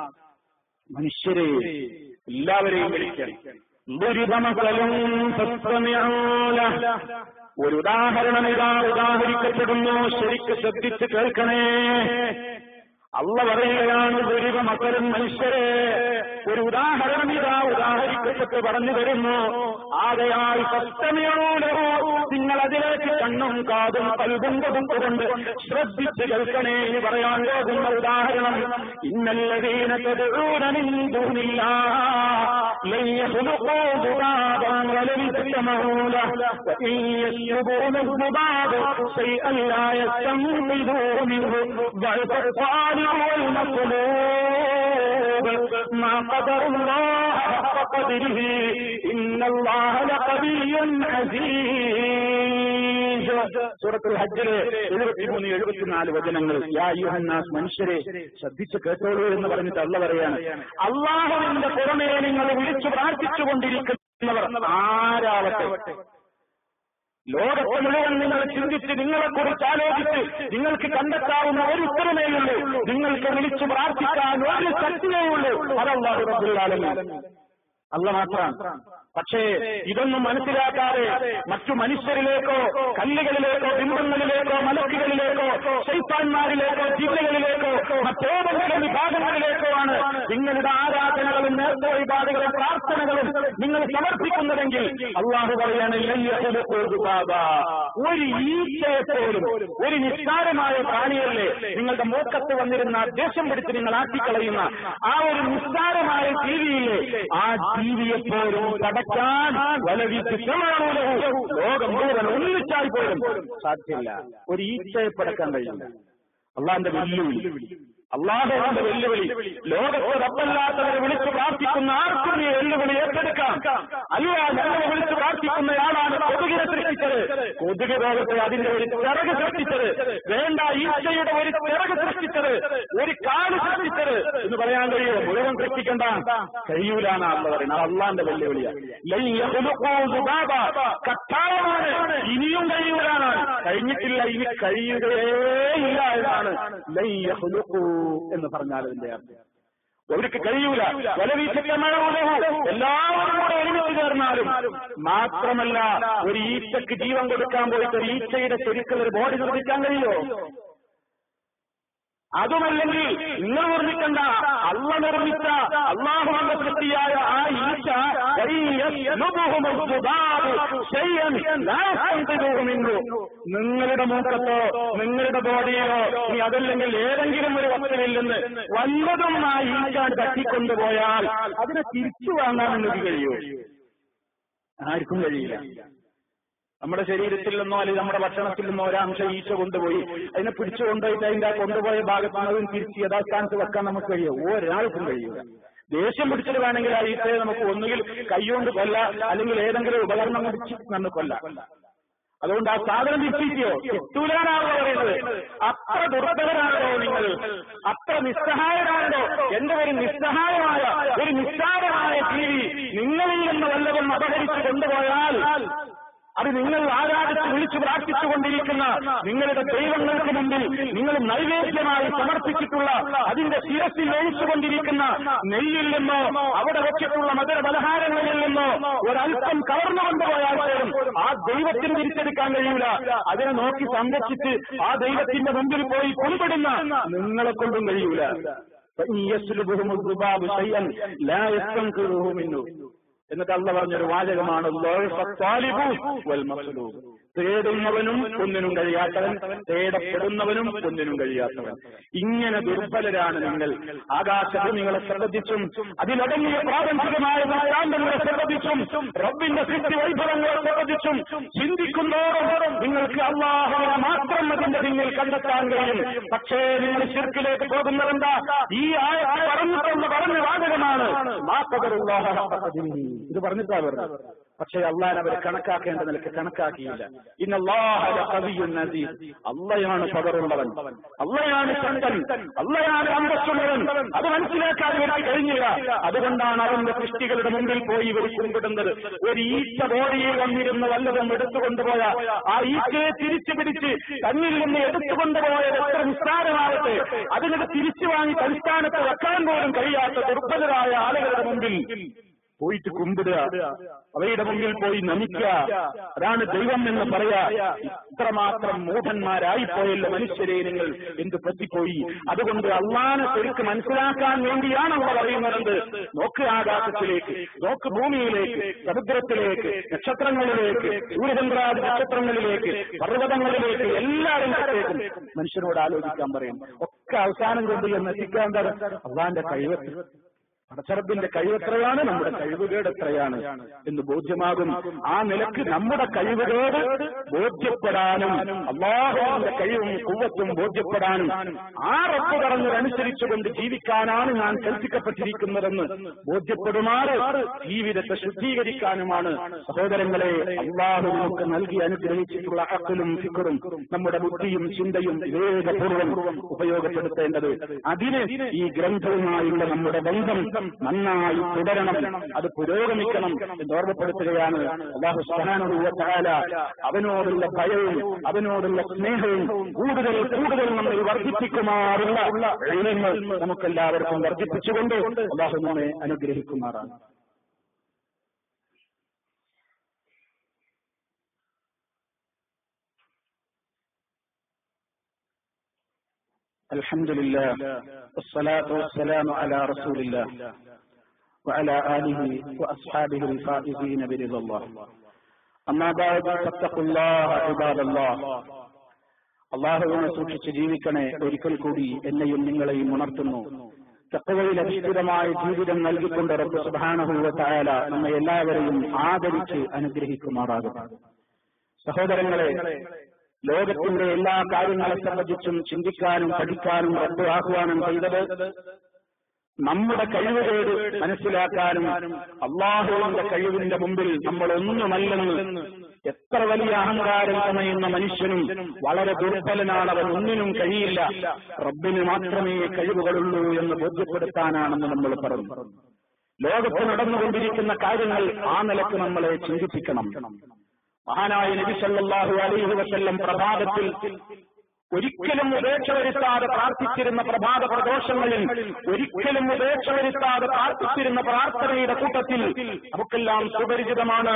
S1: മനുഷ്യരെ എല്ലാവരെയും വിളിക്കണം ദുരിതമകലും ഒരു ഉദാഹരണം ഇതാ ഉദാഹരിക്കപ്പെടുന്നു ശരിക്ക് ശ്രദ്ധിച്ച് കേൾക്കണേ അള്ള പറയുകയാണ് ദുരിത മക്കളും മനുഷ്യരെ ഒരു ഉദാഹരണം ഇതാ ഉദാഹരിക്കപ്പെട്ട് പറഞ്ഞു തരുന്നു ആകയാൽ സത്യമയോടോ നിങ്ങൾ അതിലേക്ക് കണ്ണും കാതും കൽബും കൊടുത്തുകൊണ്ട് ശ്രദ്ധിച്ച് കേൾക്കണേ എന്ന് പറയാൻ പോകുന്ന ഉദാഹരണം ഇന്നല്ലതീന തദൂരനില്ല لن يخلقوا ذبابا ولن يستمعوا له وإن يسلبون الذباب شيئا لا يستنقذوه منه ضعف الطالب والمطلوب ما قدر الله حق قدره إن الله لقوي عزيز സൂറത്തുൽ ഹജ്ജിലെ എഴുപത്തിമൂന്ന് എഴുപത്തിനാല് വചനങ്ങൾ യാ യുഹന്നാസ് മനുഷ്യരെ ശ്രദ്ധിച്ച് കേട്ടോളൂ എന്ന് പറഞ്ഞിട്ട് അല്ല പറയാണ് അള്ളാഹുവിന്റെ പുറമേ നിങ്ങൾ വിളിച്ചു പ്രാർത്ഥിച്ചുകൊണ്ടിരിക്കുന്നവർ ആരാവട്ടെ ലോകത്തെ മുഴുവൻ നിങ്ങൾ ചിന്തിച്ച് നിങ്ങളെക്കുറിച്ച് ആലോചിച്ച് നിങ്ങൾക്ക് കണ്ടെത്താവുന്ന ഒരു ഉത്തരമേയുള്ളൂ നിങ്ങൾക്ക് വിളിച്ചു പ്രാർത്ഥിക്കാൻ ഒരു ശക്തിയേയുള്ളൂ അതല്ലാഹു റബ്ബുൽ അല്ല മാത്രമാണ് പക്ഷേ ഇതൊന്നും മനസ്സിലാക്കാതെ മറ്റു മനുഷ്യരിലേക്കോ കല്ലുകളിലേക്കോ ബിംബങ്ങളിലേക്കോ മലക്കുകളിലേക്കോ ശൈത്താന്മാരിലേക്കോ ജില്ലകളിലേക്കോ മറ്റേതെങ്കിലും വിഭാഗങ്ങളിലേക്കോ ആണ് നിങ്ങളുടെ ആരാധനകളും നേർവഴിപാടുകളും പ്രാർത്ഥനകളും നിങ്ങൾ സമർപ്പിക്കുന്നതെങ്കിൽ അള്ളാഹു പറയാണ് ഒരു ഈച്ചയെ പോലും ഒരു നിസ്സാരമായ പ്രാണിയല്ലേ നിങ്ങളുടെ മൂക്കത്ത് വന്നിരുന്ന ദേഷ്യം പിടിച്ച് നിങ്ങൾ ആട്ടിക്കളയുന്ന ആ ഒരു നിസ്സാരമായ ജീവിയില്ലേ ആ ജീവിയെ പോലും കടക്കാൻ വലവിച്ച് ലോകം മുഴുവൻ ഒന്നിച്ചാൽ പോലും സാധ്യമില്ല ഒരു ഈച്ചയെ പടക്കാൻ കഴിയില്ല അള്ളാന്റെ വെല്ലുവിളി അള്ളാഹുവിന്റെ വെല്ലുവിളി ലോകത്ത് റബ്ബല്ലാത്തവരെ വിളിച്ച് പ്രാർത്ഥിക്കുന്ന ആർക്കും ഈ വെല്ലുവിളി ഏറ്റെടുക്കാം അല്ല ഞങ്ങളെ വിളിച്ച് പ്രാർത്ഥിക്കുന്നയാളാണ് കൊതുകിനെ സൃഷ്ടിച്ചത് കൊതുക് രോഗത്തെ അതിന്റെ ഒരു ചിറക് സൃഷ്ടിച്ചത് വേണ്ട ഈച്ചയുടെ ഒരു ചിറക് സൃഷ്ടിച്ചത് ഒരു കാല് സൃഷ്ടിച്ചത് എന്ന് പറയാൻ കഴിയുമോ മുഴുവൻ സൃഷ്ടിക്കണ്ട കഴിയൂലാണ് അല്ല പറയുന്നത് അള്ളാന്റെ വെല്ലുവിളിയാണ് കട്ടായമാണ് ഇനിയും കഴിയൂലാണ് കഴിഞ്ഞിട്ടില്ല ഇനി കഴിയുകയേയില്ല എന്നാണ് ലയ്യഹുലുക്കൂ എന്ന് പറഞ്ഞാൽ അതിന്റെ അർത്ഥം അവർക്ക് കഴിയൂല വലവീച്ചക്കമഴവും എല്ലാവരും കൂടെ ഒരുമിച്ച് ചേർന്നാലും മാത്രമല്ല ഒരു ഈച്ചക്ക് ജീവൻ കൊടുക്കാൻ പോയിട്ട് ഒരു ഈച്ചയുടെ ശരിക്കുള്ള ഒരു ബോഡി നിർമ്മിക്കാൻ കഴിയുമോ അതുമല്ലെങ്കിൽ നിങ്ങൾ നിർമ്മിക്കണ്ട അള്ള നിർമ്മിച്ച അള്ളാഹുവിന്റെ സൃഷ്ടിയായ ആ ഈച്ച നിങ്ങളുടെ മൂക്കത്തോ നിങ്ങളുടെ ബോഡിയിലോ ഇനി അതല്ലെങ്കിൽ ഏതെങ്കിലും ഒരു വസ്തുവിൽ നിന്ന് വല്ലതും ആ ഈച്ച തട്ടിക്കൊണ്ടുപോയാൽ അതിനെ തിരിച്ചു വാങ്ങാൻ നിങ്ങൾക്ക് കഴിയൂ ആർക്കും കഴിയില്ല നമ്മുടെ ശരീരത്തിൽ നിന്നോ അല്ലെങ്കിൽ നമ്മുടെ ഭക്ഷണത്തിൽ നിന്നോ ഒരംശം ഈച്ച കൊണ്ടുപോയി അതിനെ പിടിച്ചു കൊണ്ടുപോയിട്ട് അതിന്റെ ആ കൊണ്ടുപോയ ഭാഗത്തുനിന്നും തിരിച്ച് യഥാസ്ഥാനത്ത് വെക്കാൻ നമുക്ക് കഴിയും ഒരാൾക്കും കഴിയില്ല ദേഷ്യം പിടിച്ചിട്ട് വേണമെങ്കിൽ ആ ഈച്ചയെ നമുക്ക് ഒന്നുകിൽ കൈകൊണ്ട് കൊല്ല അല്ലെങ്കിൽ ഏതെങ്കിലും ഉപകരണം പിടിച്ച് നിന്ന് കൊല്ല അതുകൊണ്ട് ആ സാധനം തിരിച്ചിരിക്കോ കിട്ടൂലാണാണല്ലോ പറയുന്നത് അത്ര ദുർബലരാണോ നിങ്ങൾ അത്ര നിസ്സഹായരാണോ എന്റെ ഒരു നിസ്സഹായമായ ഒരു നിസ്സാരമായ ജീവി നിങ്ങളിൽ നിന്ന് വല്ലതും അപഹരിച്ചു കൊണ്ടുപോയാൽ അത് നിങ്ങൾ ആരാധിച്ച് വിളിച്ചു പ്രാർത്ഥിച്ചുകൊണ്ടിരിക്കുന്ന നിങ്ങളുടെ ദൈവങ്ങൾക്ക് മുമ്പിൽ നിങ്ങൾ നൈവേദ്യമായി സമർപ്പിച്ചിട്ടുള്ള അതിന്റെ ശിരസിൽ ഒഴിച്ചുകൊണ്ടിരിക്കുന്ന നെയ്യിൽ നിന്നോ അവിടെ വെച്ചിട്ടുള്ള മധുര പലഹാരങ്ങളിൽ നിന്നോ ഒരല്പം കവർന്നു കൊണ്ടുപോയാൽ പോലും ആ ദൈവത്തിന് തിരിച്ചെടുക്കാൻ കഴിയൂല അതിനെ നോക്കി സംരക്ഷിച്ച് ആ ദൈവത്തിന്റെ മുമ്പിൽ പോയി കൊണ്ടുപെടുന്ന നിങ്ങളെ കൊണ്ടും കഴിയൂല എന്നിട്ട് അള്ള പറഞ്ഞൊരു വാചകമാണ് തേടുന്നവനും ഒന്നിനും കഴിയാത്തവൻ തേടപ്പെടുന്നവനും ഒന്നിനും കഴിയാത്തവൻ ഇങ്ങനെ ദുർബലരാണ് നിങ്ങൾ ആകാശഭൂമികളെ ശ്രദ്ധിച്ചും അതിലടങ്ങിയ പ്രാപഞ്ചികമായ ദൃഷ്ടാന്തങ്ങളെ ശ്രദ്ധിച്ചും റബ്ബിന്റെ സൃഷ്ടി വൈഭവങ്ങളെ ശ്രദ്ധിച്ചും ചിന്തിക്കുന്നതോറും നിങ്ങൾക്ക് അള്ളാഹുവിനെ മാത്രം അതിന്റെ പിന്നിൽ കണ്ടെത്താൻ കഴിയും പക്ഷേ നിങ്ങൾ ശിർക്കിലേക്ക് പോകുന്നതെന്താ ഈ ആയ പറഞ്ഞിട്ടെന്ന് പറഞ്ഞ വാചകമാണ് ഇത് പറഞ്ഞിട്ടാ പറഞ്ഞത് പക്ഷേ അള്ളാൻ അവർ കണക്കാക്കേണ്ട നിലക്ക് കണക്കാക്കിയില്ല അള്ളയാണ് പവറുള്ളവൻ അള്ളയാണ് ശക്തൻ അള്ളയാണ് അന്തസ്സുള്ളവൻ അത് മനസ്സിലാക്കാൻ ഇവർക്ക് കഴിഞ്ഞില്ല അതുകൊണ്ടാണ് അവന്റെ സൃഷ്ടികളുടെ മുമ്പിൽ പോയി ഇവർ കുമ്പിടുന്നത് ഒരു ഈച്ച ബോഡിയിൽ വന്നിരുന്ന് വല്ലതും എടുത്തുകൊണ്ടുപോയ ആ ഈച്ചയെ തിരിച്ചു പിടിച്ച് തന്നിൽ നിന്ന് എടുത്തുകൊണ്ടുപോയത് എത്ര നിസ്സാരമാകട്ടെ അതിനത് തിരിച്ചു വാങ്ങി തലസ്ഥാനത്ത് വെക്കാൻ പോലും കഴിയാത്ത ദുർബലരായ ആളുകളുടെ മുമ്പിൽ പോയിട്ട് കുമ്പിടുക അവയുടെ മുമ്പിൽ പോയി നമിക്കുക അതാണ് ദൈവം എന്ന് പറയാ ഇത്രമാത്രം മൂഢന്മാരായി പോയല്ലോ മനുഷ്യരെ നിങ്ങൾ എന്ത് പറ്റിപ്പോയി അതുകൊണ്ട് അള്ളാനെ ശരിക്ക് മനസ്സിലാക്കാൻ വേണ്ടിയാണ് അവ പറയുന്നത് നോക്ക് ആകാശത്തിലേക്ക് നോക്ക് ഭൂമിയിലേക്ക് സമുദ്രത്തിലേക്ക് നക്ഷത്രങ്ങളിലേക്ക് സൂര്യചന്ദ്രാദി നക്ഷത്രങ്ങളിലേക്ക് പർവ്വതങ്ങളിലേക്ക് എല്ലാവരും മനുഷ്യനോട് ആലോചിക്കാൻ പറയും ഒക്കെ അവസാനം കൊണ്ട് എന്ന് എത്തിക്കാൻ തരം അള്ളാന്റെ കഴിവത്ത് പടച്ചറബിന്റെ കഴിവെത്രയാണ് നമ്മുടെ കഴിവുകേട് എത്രയാണ് എന്ന് ബോധ്യമാകും ആ നിലക്ക് നമ്മുടെ കഴിവുകേട് ബോധ്യപ്പെടാനും അള്ളാഹുവിന്റെ കഴിവും കുവ്വത്തും ബോധ്യപ്പെടാനും ആ റബ്ബ് പറഞ്ഞതനുസരിച്ചുകൊണ്ട് ജീവിക്കാനാണ് ഞാൻ കൽപ്പിക്കപ്പെട്ടിരിക്കുന്നതെന്ന് ബോധ്യപ്പെടുമാറ് ജീവിതത്തെ ശുദ്ധീകരിക്കാനുമാണ് സഹോദരങ്ങളെ അള്ളാഹു നമുക്ക് നൽകി അനുഗ്രഹിച്ചിട്ടുള്ള അക്കലും ഫിക്കറും നമ്മുടെ ബുദ്ധിയും ചിന്തയും വിവേകപൂർവ്വം ഉപയോഗപ്പെടുത്തേണ്ടത് അതിന് ഈ ഗ്രന്ഥവുമായുള്ള നമ്മുടെ ബന്ധം നന്നായി തുടരണം അത് പുരോഗമിക്കണം എന്ന് ഓർമ്മപ്പെടുത്തുകയാണ് അള്ളാഹു സുബ്ഹാനഹു അവനോടുള്ള ഭയവും അവനോടുള്ള സ്നേഹവും കൂടുതൽ കൂടുതൽ നമ്മൾ വർദ്ധിപ്പിക്കുമാറുള്ള ഇനങ്ങൾ നമുക്കെല്ലാവർക്കും വർദ്ധിപ്പിച്ചുകൊണ്ട് അള്ളാഹു നമ്മെ അനുഗ്രഹിക്കുമാറാണ് الحمد لله والصلاة والسلام على رسول الله وعلى آله وأصحابه الفائزين برضا الله أما بعد فاتقوا الله عباد الله അള്ളാഹുവിനെ സൂക്ഷിച്ച് ജീവിക്കണേ ഒരിക്കൽ കൂടി എന്നെയും നിങ്ങളെയും ഉണർത്തുന്നു തക്കവയിൽ അധിഷ്ഠിതമായ ജീവിതം നൽകിക്കൊണ്ട് റബ്ബ് സുബാനഹുവ തായാല നമ്മെ എല്ലാവരെയും ആദരിച്ച് അനുഗ്രഹിക്കുമാറാകട്ടെ സഹോദരങ്ങളെ ലോകത്തിന്റെ എല്ലാ കാര്യങ്ങളെ സംബന്ധിച്ചും ചിന്തിക്കാനും പഠിക്കാനും റബ്ബ് ആഹ്വാനം ചെയ്തത് നമ്മുടെ കഴിവുകേട് മനസ്സിലാക്കാനും അള്ളാഹുവിന്റെ കഴിവിന്റെ മുമ്പിൽ നമ്മൾ ഒന്നുമല്ലെന്ന് എത്ര വലിയ അഹങ്കാരം ചമയുന്ന മനുഷ്യനും വളരെ ദുർബലനാണ് അവൻ ഒന്നിനും കഴിയില്ല റബ്ബിന് മാത്രമേ കഴിവുകളുള്ളൂ എന്ന് ബോധ്യപ്പെടുത്താനാണെന്ന് നമ്മൾ പറഞ്ഞു ലോകത്ത് നടന്നുകൊണ്ടിരിക്കുന്ന കാര്യങ്ങൾ ആ നിലക്ക് നമ്മളെ ചിന്തിപ്പിക്കണം മഹാനായ നബി സല്ലല്ലാഹു അലൈഹി വസല്ലം പ്രഭാതത്തിൽ ഒരിക്കലും ഉപേക്ഷ വരുത്താതെ പ്രാർത്ഥിച്ചിരുന്ന പ്രഭാത പ്രദോഷങ്ങളിൽ ഒരിക്കലും ഉപേക്ഷ വരുത്താതെ പ്രാർത്ഥിച്ചിരുന്ന പ്രാർത്ഥനയുടെ കൂട്ടത്തിൽ നമുക്കെല്ലാം സുപരിചിതമാണ്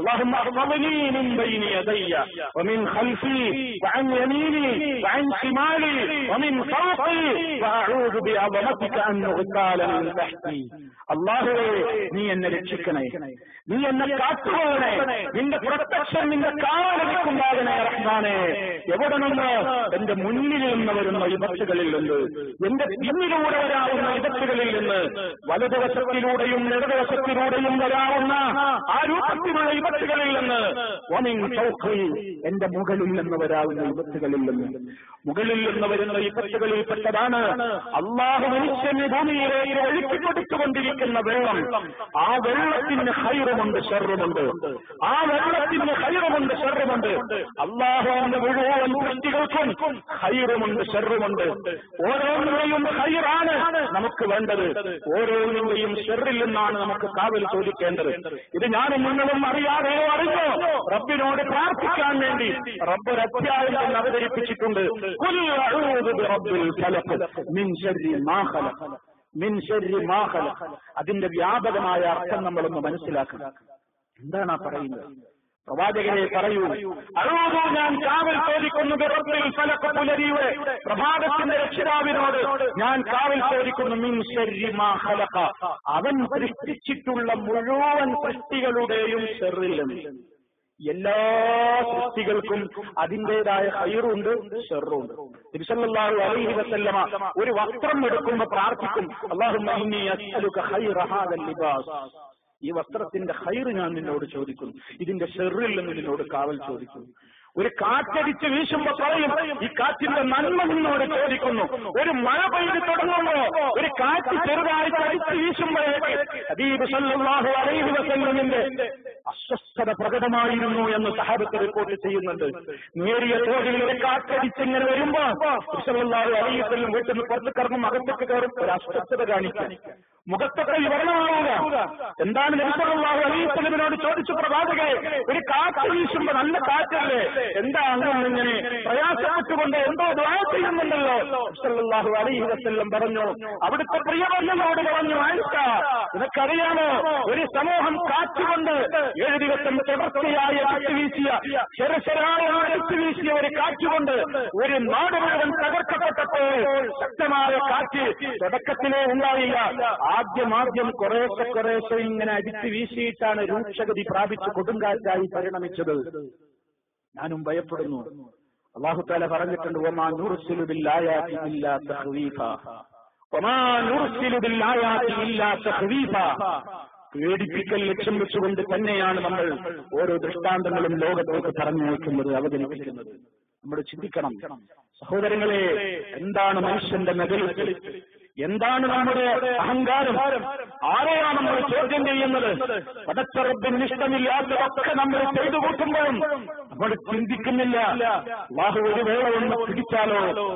S1: അള്ളാഹുവേ നീ എന്നെ രക്ഷിക്കണേ നീ എന്നെ കാത്തുകൊള്ളണേ നിന്റെ പ്രത്യക്ഷം നിന്റെ കാലടിക്കുണ്ടാകണേ റഹ്മാനെ എവിടെ നിന്ന് എന്റെ മുന്നിൽ നിന്ന് വരുന്ന വിപത്തുകളിൽ നിന്ന് എന്റെ പിന്നിലൂടെ വരാവുന്ന വിപത്തുകളിൽ നിന്ന് വലതുവശത്തിലൂടെയും ഇടതുവശത്തിലൂടെയും വരാവുന്ന ആ രൂപത്തിലുള്ള വിപത്തുകളിൽ നിന്ന് ഒമിൻ ചൗഖി എന്റെ മുകളിൽ നിന്ന് വരാവുന്ന വിപത്തുകളിൽ നിന്ന് മുകളിൽ നിന്ന് വരുന്ന വിപത്തുകളിൽ പെട്ടതാണ് അള്ളാഹു മനുഷ്യന് ഭൂമിയിലേക്ക് ഒഴുക്കി കൊടുത്തുകൊണ്ടിരിക്കുന്ന വെള്ളം ആ വെള്ളത്തിന് ഹൈറുമുണ്ട് ഷെറുമുണ്ട് ആ വെള്ളത്തിന് ഹൈറുമുണ്ട് ഷെറുമുണ്ട് അള്ളാഹുവിന്റെ മുഴുവൻ സൃഷ്ടികൾക്കും ഹൈറുമുണ്ട് ഷെറുമുണ്ട് ഓരോന്നിന്റെയും ഹൈറാണ് നമുക്ക് വേണ്ടത് ഓരോന്നിന്റെയും ഷെറിൽ നിന്നാണ് നമുക്ക് കാവൽ ചോദിക്കേണ്ടത് ഇത് ഞാനും നിങ്ങളും അറിയാതെയോ അറിഞ്ഞോ റബ്ബിനോട് പ്രാർത്ഥിക്കാൻ വേണ്ടി റബ്ബ് ഒരു അധ്യായം തന്നെ അവതരിപ്പിച്ചിട്ടുണ്ട് ഖുൽ അഊദു ബിറബ്ബിൽ ഫലഖ് മിൻ ശർരി മാ ഖലഖ് മിൻ ശർരി മാ ഖലഖ് അതിന്റെ വ്യാപകമായ അർത്ഥം നമ്മളൊന്ന് മനസ്സിലാക്കണം എന്താണ് ആ പറയുന്നത് പ്രവാചകനെ പറയൂ അഴൂതു ഞാൻ കാവൽ ചോദിക്കുന്നു റബ്ബിൽ ഫലഖ് പുലരിയുടെ പ്രഭാതത്തിന്റെ രക്ഷിതാവിനോട് ഞാൻ കാവൽ ചോദിക്കുന്നു മിൻ ശർരി മാ ഖലഖ അവൻ സൃഷ്ടിച്ചിട്ടുള്ള മുഴുവൻ സൃഷ്ടികളുടെയും ഷെറിൽ നിന്ന് എല്ലാ സൃഷ്ടികൾക്കും അതിന്റേതായ ഹൈറുണ്ട് ഷെറുണ്ട് തിരുസല്ലാഹു അലൈഹി വസല്ലമ ഒരു വസ്ത്രം എടുക്കുമ്പോൾ പ്രാർത്ഥിക്കും അള്ളാഹു ഈ വസ്ത്രത്തിന്റെ ഹൈറ് ഞാൻ നിന്നോട് ചോദിക്കുന്നു ഇതിന്റെ ഷെറിൽ നിന്ന് നിന്നോട് കാവൽ ചോദിക്കുന്നു ഒരു കാറ്റടിച്ച് വീശുമ്പോ പറയും ഈ കാറ്റിന്റെ നന്മ നിന്നോട് ചോദിക്കുന്നു ഒരു മഴ പെയ്ത് തുടങ്ങുമ്പോ ഒരു കാറ്റ് ചെറുതായിട്ട് അടിച്ച് വീശുമ്പോഴേക്ക് ഹബീബ് സല്ലല്ലാഹു അലൈഹി വസല്ലമിന്റെ അസ്വസ്ഥത പ്രകടമായിരുന്നു എന്ന് സഹാബത്ത് റിപ്പോർട്ട് ചെയ്യുന്നുണ്ട് നേരിയ തോതിൽ ഒരു കാറ്റടിച്ച് ഇങ്ങനെ വരുമ്പോ സല്ലല്ലാഹു അലൈഹി വസല്ലം വീട്ടിൽ നിന്ന് പുറത്ത് കറങ്ങും അകത്തേക്ക് കയറും ഒരു അസ്വസ്ഥത കാണിക്കാൻ മുഖത്തൊക്കെ വിവരണമാവുക എന്താണ് നബിസല്ലാഹു അലൈഹിസ്ലമിനോട് ചോദിച്ചു പ്രവാചകെ ഒരു കാറ്റ് വീശുമ്പോ നല്ല കാറ്റല്ലേ എന്താ അങ്ങനെ ഇങ്ങനെ പ്രയാസപ്പെട്ടുകൊണ്ട് എന്തോ ദ്വാര ചെയ്യുന്നുണ്ടല്ലോ സല്ലല്ലാഹു അലൈഹി വസല്ലം പറഞ്ഞു അവിടുത്തെ പ്രിയവർണ്ണനോട് പറഞ്ഞു ആയിഷ നിനക്കറിയാമോ ഒരു സമൂഹം കാറ്റുകൊണ്ട് ഏഴ് ദിവസം തുടർച്ചയായി അടിച്ചു വീശിയ ചെറുശരായ അടിച്ചു വീശിയ ഒരു കാറ്റുകൊണ്ട് ഒരു നാട് മുഴുവൻ തകർക്കപ്പെട്ടപ്പോൾ ശക്തമായ കാറ്റ് തുടക്കത്തിലേ ഉണ്ടായില്ല ആദ്യം ആദ്യം കുറേശ്ശെ കുറേശ്ശെ ഇങ്ങനെ അടിച്ചു വീശിയിട്ടാണ് രൂക്ഷഗതി പ്രാപിച്ച് കൊടുങ്കാറ്റായി പരിണമിച്ചത് ഞാനും ഭയപ്പെടുന്നു അള്ളാഹുത്താല പറഞ്ഞിട്ടുണ്ട് ഒമാ നൂർസിലുബില്ലായാത്തി ഇല്ലാ തഹ്വീഫ ഒമാ നൂർസിലുബില്ലായാത്തി ഇല്ലാ തഹ്വീഫ പേടിപ്പിക്കൽ ലക്ഷ്യം വെച്ചുകൊണ്ട് തന്നെയാണ് നമ്മൾ ഓരോ ദൃഷ്ടാന്തങ്ങളും ലോകത്തേക്ക് പറഞ്ഞയക്കുന്നത് അവതരിപ്പിക്കുന്നത് നമ്മൾ ചിന്തിക്കണം സഹോദരങ്ങളെ എന്താണ് മനുഷ്യന്റെ നഗരത്തിൽ എന്താണ് നമ്മുടെ അഹങ്കാരം ആരെയാണ് നമ്മൾ ചോദ്യം ചെയ്യുന്നത് പടച്ചറബിന് ഇഷ്ടമില്ലാത്തതൊക്കെ നമ്മൾ ചെയ്തു കൂട്ടുമ്പോഴും നമ്മൾ ചിന്തിക്കുന്നില്ല ബാഹു ഒരു വേള ഒന്ന് പിടിച്ചാലോ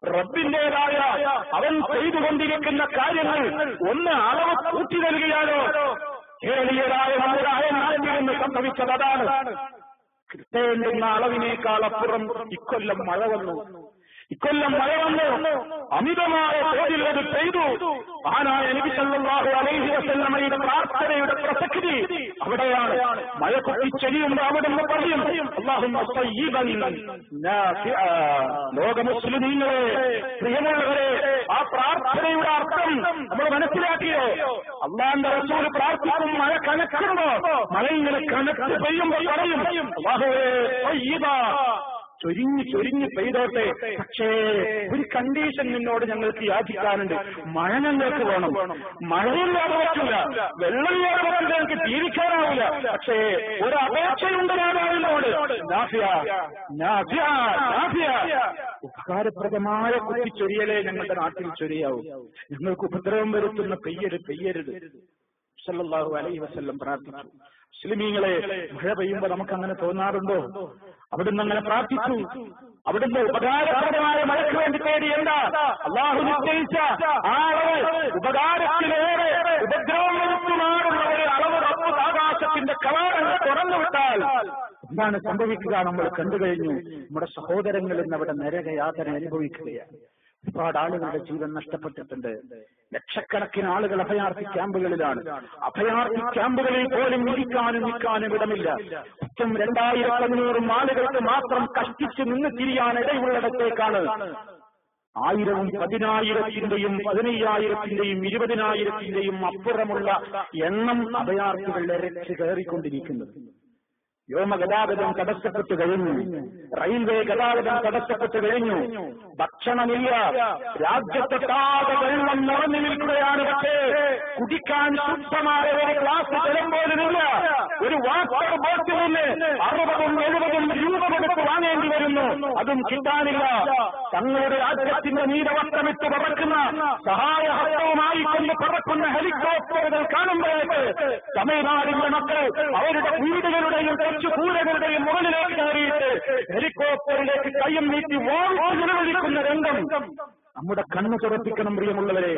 S1: റബ്ബിന്റേതായ അവൻ ചെയ്തുകൊണ്ടിരിക്കുന്ന കാര്യങ്ങൾ ഒന്ന് അളവ് കൂട്ടി നൽകിയാലോ കേരളീയരായ നമ്മുടെ അയനാട്ടിൽ നിന്ന് സംഭവിച്ചത് അതാണ് കിട്ടേണ്ടുന്ന അളവിനേക്കാൾ അപ്പുറം ഇക്കൊല്ലം മഴ വന്നു ഇക്കൊല്ലം മഴ വന്നു അമിതമായ തോതിൽ അത് പെയ്തു ആനായ നബി സല്ലല്ലാഹു അലൈഹി വസല്ലമയുടെ പ്രാർത്ഥനയുടെ പ്രസക്തി അവിടെയാണ് മഴ പൊട്ടിച്ചെരിയുമ്പോൾ അവിടെ നിന്ന് പറയും അല്ലാഹുമ്മ തയ്യിബൻ നാഫിഅ. ലോക മുസ്ലിമീങ്ങളെ പ്രിയമുള്ളവരെ ആ പ്രാർത്ഥനയുടെ അർത്ഥം നമ്മൾ മനസ്സിലാക്കിയോ അള്ളാന്റെ റസൂൽ പ്രാർത്ഥിക്കും മഴ കനക്കുമ്പോ മഴ ഇങ്ങനെ കനക്ക് പെയ്യുമ്പോ പറയും അല്ലാഹുവേ തയ്യിബ ചൊരിഞ്ഞ് ചൊരിഞ്ഞ് പെയ്തോട്ടെ പക്ഷേ ഒരു കണ്ടീഷൻ നിന്നോട് ഞങ്ങൾക്ക് യാചിക്കാനുണ്ട് മഴ ഞങ്ങൾക്ക് വേണം മഴയില്ലാതെ പറ്റില്ല വെള്ളമില്ലാതെ പറ്റില്ല ഞങ്ങൾക്ക് ജീവിക്കാനാവില്ല പക്ഷേ ഒരു അപേക്ഷയുണ്ട് ഞാനോട് നാഫിയ നാഫിയ നാഫിയ ഉപകാരപ്രദമായ കുത്തിച്ചൊരിയലേ ഞങ്ങളുടെ നാട്ടിൽ ചൊരിയാവൂ ഞങ്ങൾക്ക് ഉപദ്രവം വരുത്തുന്ന പെയ്യരുത് പെയ്യരുത് സല്ലല്ലാഹു അലൈഹി വസല്ലം പ്രാർത്ഥിച്ചു മുസ്ലിമീങ്ങളെ മഴ പെയ്യുമ്പോ നമുക്ക് അങ്ങനെ തോന്നാറുണ്ടോ അവിടുന്ന് അങ്ങനെ പ്രാർത്ഥിച്ചു അവിടുന്ന് ഉപകാരപ്രദമായ മഴയ്ക്ക് വേണ്ടി തേടി എന്താ അള്ളാഹു നിശ്ചയിച്ച ആ അളവ് ഉപകാരത്തിലേറെ ഉപദ്രവം വരുത്തുമാറുള്ള ഒരു അളവ് റബ്ബ് ആകാശത്തിന്റെ കവാടങ്ങൾ തുറന്നു വിട്ടാൽ എന്താണ് സംഭവിക്കുക നമ്മൾ കണ്ടു കഴിഞ്ഞു നമ്മുടെ സഹോദരങ്ങൾ ഇന്ന് അവിടെ നരകയാതന അനുഭവിക്കുകയാണ് ഒരുപാട് ആളുകളുടെ ജീവൻ നഷ്ടപ്പെട്ടിട്ടുണ്ട് ലക്ഷക്കണക്കിന് ആളുകൾ അഭയാർത്ഥി ക്യാമ്പുകളിലാണ് അഭയാർത്ഥി ക്യാമ്പുകളിൽ പോലും ഇരിക്കാനും നിൽക്കാനും ഇടമില്ല ഒറ്റം രണ്ടായിരത്തി അഞ്ഞൂറും ആളുകൾക്ക് മാത്രം കഷ്ടിച്ച് നിന്ന് തിരിയാൻ ഇടയുള്ളിടത്തേക്കാണ് ആയിരവും പതിനായിരത്തിന്റെയും പതിനയ്യായിരത്തിന്റെയും ഇരുപതിനായിരത്തിന്റെയും അപ്പുറമുള്ള എണ്ണം അഭയാർത്ഥികൾ ഇരച്ച് കയറിക്കൊണ്ടിരിക്കുന്നത് വ്യോമഗതാഗതം തടസ്സപ്പെട്ടു കഴിഞ്ഞു റെയിൽവേ ഗതാഗതം തടസ്സപ്പെട്ടു കഴിഞ്ഞു ഭക്ഷണമില്ല രാജ്യത്തൊട്ടാകെ വെള്ളം നിറഞ്ഞു നിൽക്കുകയാണ് പക്ഷേ കുടിക്കാൻ ശുദ്ധമായ ഒരു ഗ്ലാസ് ജലം പോലുമില്ല ഒരു വാട്ടർ ബോട്ടിലിന് അറുപതും എഴുപതും രൂപ കൊടുത്ത് വാങ്ങേണ്ടി വരുന്നു അതും കിട്ടാനില്ല തങ്ങളുടെ രാജ്യത്തിന്റെ നീരവസ്ത്രമിട്ട് പറക്കുന്ന സഹായഹസ്തവുമായി കൊണ്ട് പറക്കുന്ന ഹെലികോപ്റ്ററുകൾ കാണുമ്പോഴേക്ക് തമിഴ്നാടിന്റെ മക്കൾ അവരുടെ വീടുകളുടെയും കൊച്ചു കൂരകളുടെയും മുകളിലേക്ക് കയറിയിട്ട് ഹെലികോപ്റ്ററിലേക്ക് കയ്യും നീട്ടി വാങ്ങിച്ചു നിലവിളിക്കുന്ന രംഗം നമ്മുടെ കണ്ണ് തുറപ്പിക്കണം പ്രിയമുള്ളവരെ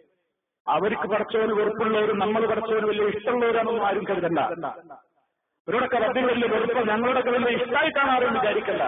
S1: അവർക്ക് പറച്ചവന് വെറുപ്പുള്ളവരും നമ്മൾ പറച്ചവന് വലിയ ഇഷ്ടമുള്ളവരാണെന്നും ആരും കരുതണ്ട ഇവരോടൊക്കെ റബ്ബിന് വലിയ വെറുപ്പ് ഞങ്ങളോടൊക്കെ വലിയ ഇഷ്ടമായിട്ടാണ് ആരും വിചാരിക്കണ്ട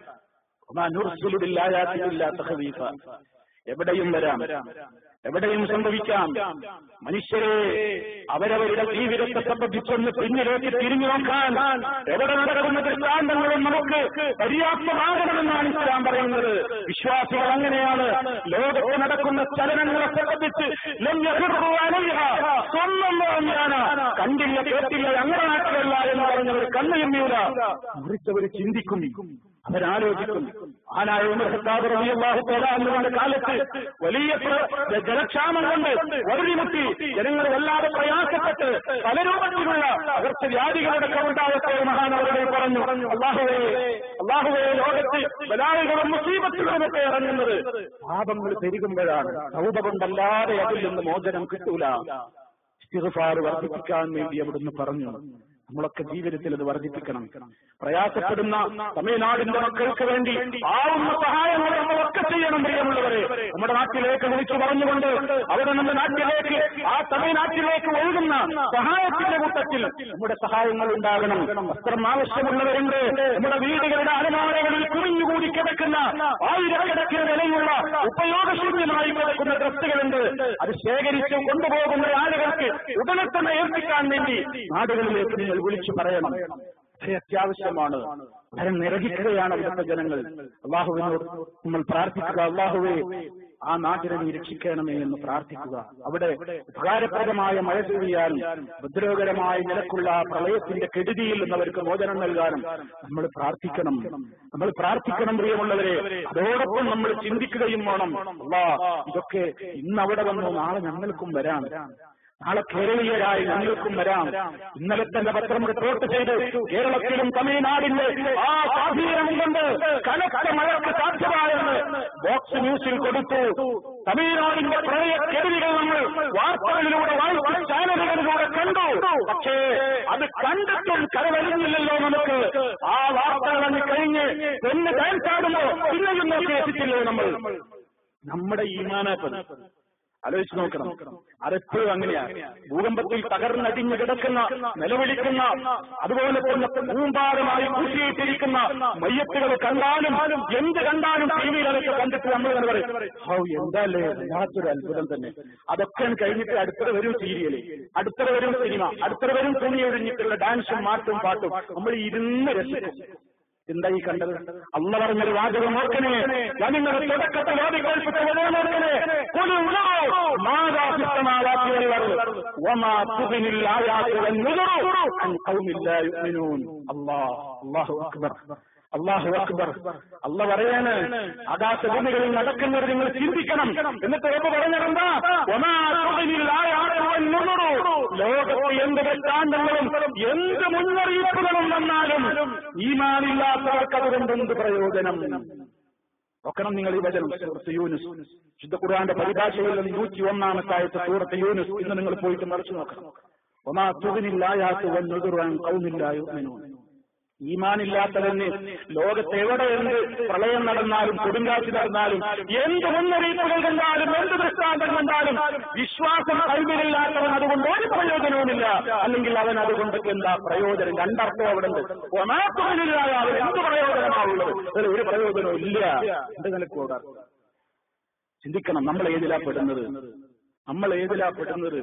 S1: ഒമാ നുർസുലുദില്ലായാത്തില്ല തഹവീഫ എവിടെയും വരാം എവിടെയും സംഭവിക്കാം മനുഷ്യരെ അവരവരുടെ ജീവിതത്തെ സംബന്ധിച്ചൊന്ന് പിന്നിലേക്ക് തിരിഞ്ഞു നോക്കാൻ എവിടെ നടക്കുന്ന ദൃഷ്ടാന്തങ്ങളും നമുക്ക് പര്യാപ്തമാകണമെന്നാണ് ഇസ്ലാം പറയുന്നത് വിശ്വാസികൾ അങ്ങനെയാണ് ലോകത്ത് നടക്കുന്ന ചലനങ്ങളെ സംബന്ധിച്ച് ലം യഖിറു അലൈഹ. സ്വന്തം പറഞ്ഞാണ് കണ്ടില്ല കേട്ടില്ല ഞങ്ങളുടെ നാട്ടിലല്ല എന്ന് പറഞ്ഞവർ കണ്ണു ചെമ്മിയൂല മുറിച്ചവർ ചിന്തിക്കും അവരാലോചിക്കും ആനായ ഉമർ ഖത്താബ് റളിയല്ലാഹു തആല അന്നുവിന്റെ കാലത്ത് വലിയ പ്ര- ജലക്ഷാമം കൊണ്ട് വറുതിമുട്ടി ജനങ്ങൾ വല്ലാതെ പ്രയാസപ്പെട്ട് പല രൂപത്തിലുള്ള അകർച്ച വ്യാധികളടക്കം ഉണ്ടായപ്പോൾ മഹാനവരുടെ പറഞ്ഞു അള്ളാഹുവേ അള്ളാഹുവേ ലോകത്ത് ബലാലുകളും മുസീബത്തുകളുമൊക്കെ ഇറങ്ങുന്നത് പാപങ്ങൾ പെരുകുമ്പോഴാണ് സൗദ കൊണ്ടല്ലാതെ അതിൽ നിന്ന് മോചനം കിട്ടൂല ഇസ്തിഗ്ഫാർ വർദ്ധിപ്പിക്കാൻ വേണ്ടി അവിടുന്ന് പറഞ്ഞു നമ്മളൊക്കെ ജീവിതത്തിൽ അത് വർദ്ധിപ്പിക്കണം പ്രയാസപ്പെടുന്ന തമിഴ്നാടിന്റെ മക്കൾക്ക് വേണ്ടി ആവുന്ന സഹായങ്ങൾ നമ്മളൊക്കെ ചെയ്യണം പ്രിയമുള്ളവരെ നമ്മുടെ നാട്ടിലേക്ക് വിളിച്ചു പറഞ്ഞുകൊണ്ട് അവിടെ നമ്മുടെ നാട്ടിലേക്ക് ആ തമിഴ്നാട്ടിലേക്ക് ഒഴുകുന്ന സഹായത്തിന്റെ കൂട്ടത്തിൽ നമ്മുടെ സഹായങ്ങൾ ഉണ്ടാകണം വസ്ത്രം ആവശ്യമുള്ളവരുണ്ട് നമ്മുടെ വീടുകളുടെ അലമാരകളിൽ കുമിഞ്ഞുകൂടി കിടക്കുന്ന ആയിരക്കണക്കിന് വിലയുള്ള ഉപയോഗശൂന്യമായി കിടക്കുന്ന ഡ്രസ്സുകളുണ്ട് അത് ശേഖരിച്ച് കൊണ്ടുപോകുന്ന ആളുകൾക്ക് ഉടനെ തന്നെ ഏൽപ്പിക്കാൻ വേണ്ടി നാടുകളിലേക്ക് നിങ്ങൾ വിളിച്ചു പറയണം വളരെ അത്യാവശ്യമാണ് ഭരം നിരകിക്കുകയാണ് അവിടുത്തെ ജനങ്ങൾ അള്ളാഹുവിനോട് നമ്മൾ പ്രാർത്ഥിക്കുക അള്ളാഹുവെ ആ നാട്ടിനെ നീ രക്ഷിക്കണമേ എന്ന് പ്രാർത്ഥിക്കുക അവിടെ ഉപകാരപ്രദമായ മഴ പെയ്യാനും ഉപദ്രവകരമായ നിലക്കുള്ള ആ പ്രളയത്തിന്റെ കെടുതിയിൽ നിന്ന് അവർക്ക് മോചനം നൽകാനും നമ്മൾ പ്രാർത്ഥിക്കണം നമ്മൾ പ്രാർത്ഥിക്കണം പ്രിയമുള്ളവരെ അതോടൊപ്പം നമ്മൾ ചിന്തിക്കുകയും വേണം അള്ളാ ഇതൊക്കെ ഇന്ന് അവിടെ വന്നു നാളെ ഞങ്ങൾക്കും വരാം നാളെ കേരളീയരായി ഞങ്ങൾക്കും വരാം ഇന്നലെ തന്നെ പത്രം റിപ്പോർട്ട് ചെയ്ത് കേരളത്തിലും തമിഴ്നാടിന്റെ ആ സ്വാധീനം കൊണ്ട് കനത്ത മഴയ്ക്ക് സാധ്യമായെന്ന് ബോക്സ് ന്യൂസിൽ കൊടുത്തു തമിഴ്നാടിന്റെ പ്രളയക്കെടുതികൾ നമ്മൾ വാർത്തകളിലൂടെ വായിച്ച ചാനലുകളിലൂടെ കണ്ടു പക്ഷേ അത് കണ്ടിട്ടും കരവരുന്നില്ലല്ലോ നമുക്ക് ആ വാർത്തകൾ അങ്ങ് കഴിഞ്ഞ് പെണ്ണ് ഡാൻസ് ആടുമ്പോ പിന്നെയും നോക്കി എത്തിച്ചില്ലേ നമ്മൾ നമ്മുടെ ഈമാനപ്പത് ആലോചിച്ച് നോക്കണം അതെപ്പോഴും അങ്ങനെയാണ് ഭൂകമ്പത്തിൽ തകർന്നടിഞ്ഞു കിടക്കുന്ന നിലവിളിക്കുന്ന അതുപോലെ തന്നെ പൂമ്പാരമായി കൂട്ടിയിട്ടിരിക്കുന്ന മയ്യത്തുകൾ കണ്ടാലും എന്ത് കണ്ടാലും ടി വിയിൽ അതൊക്കെ കണ്ടിട്ട് നമ്മൾ തന്നെ പറയും ഹൗ എന്താല്ലേ വല്ലാത്തൊരു അത്ഭുതം തന്നെ അതൊക്കെ കഴിഞ്ഞിട്ട് അടുത്തത് വരും സീരിയല് അടുത്തത് വരും സിനിമ അടുത്തത് വരും തുണി ഒഴിഞ്ഞിട്ടുള്ള ഡാൻസും മാട്ടും പാട്ടും നമ്മൾ ഇരുന്ന് രസിക്കും എന്താ ഈ കണ്ടത് അല്ല പറഞ്ഞൊരു വാചകം ഓർക്കണേ ഞാൻ നിങ്ങളുടെ തുടക്കത്തിൽ വാദിക്കൽപ്പെട്ട നോക്കണേ ഒരു ഉണർവോ മാതാപിത്തമാവാക്കിയവർ وما تغني الآيات والنذر عن قوم لا يؤمنون الله الله أكبر അള്ളാഹു അക്ബർ അല്ല പറയാണ് ആകാശഭൂമികളിൽ നടക്കുന്നത് നിങ്ങൾ ചിന്തിക്കണം എന്നിട്ട് റബ്ബ് പറഞ്ഞതെന്താ ഒമാ തുഗ്നിൽ ആയാത്തുൻ നുദുറു. ലോകത്ത് എന്ത് ദൃഷ്ടാന്തങ്ങളും എന്ത് മുന്നറിയിപ്പുകളും വന്നാലും ഈമാനില്ലാത്തവർക്ക് അതുകൊണ്ട് എന്ത് പ്രയോജനം നോക്കണം നിങ്ങൾ ഈ വചനം സൂറത്ത് യൂനുസ് ശുദ്ധ ഖുർആന്റെ പരിഭാഷയിൽ നൂറ്റി ഒന്നാമത്തെ ആയത്ത് സൂറത്ത് യൂനുസ് ഇന്ന് നിങ്ങൾ പോയിട്ട് മറിച്ചു നോക്കണം ഒമാ തുകനില്ലായാത്ത് വന്നുതുറാൻ കൗമില്ലായോ ഈമാനില്ലാത്തവന് ലോകത്ത് എവിടെ എന്ത് പ്രളയം നടന്നാലും കൊടുങ്കാറ്റ് നടന്നാലും എന്ത് മുന്നറിയിപ്പുകൾ കണ്ടാലും എന്ത് ദൃഷ്ടാന്തം കണ്ടാലും വിശ്വാസം കൈവിലില്ലാത്തവൻ അതുകൊണ്ട് ഒരു പ്രയോജനവുമില്ല അല്ലെങ്കിൽ അവൻ അതുകൊണ്ട് എന്താ പ്രയോജനം രണ്ടർത്ഥം അവിടെ ഉണ്ട് ഒമാത്തുകളില്ലാതെ അവൻ എന്ത് പ്രയോജനമാവുള്ളത് അതിൽ ഒരു പ്രയോജനവും ഇല്ല എന്ത് നിലക്കൂടാ ചിന്തിക്കണം നമ്മൾ ഏതിലാ പെടുന്നത് നമ്മൾ ഏതിലാ പെടുന്നത്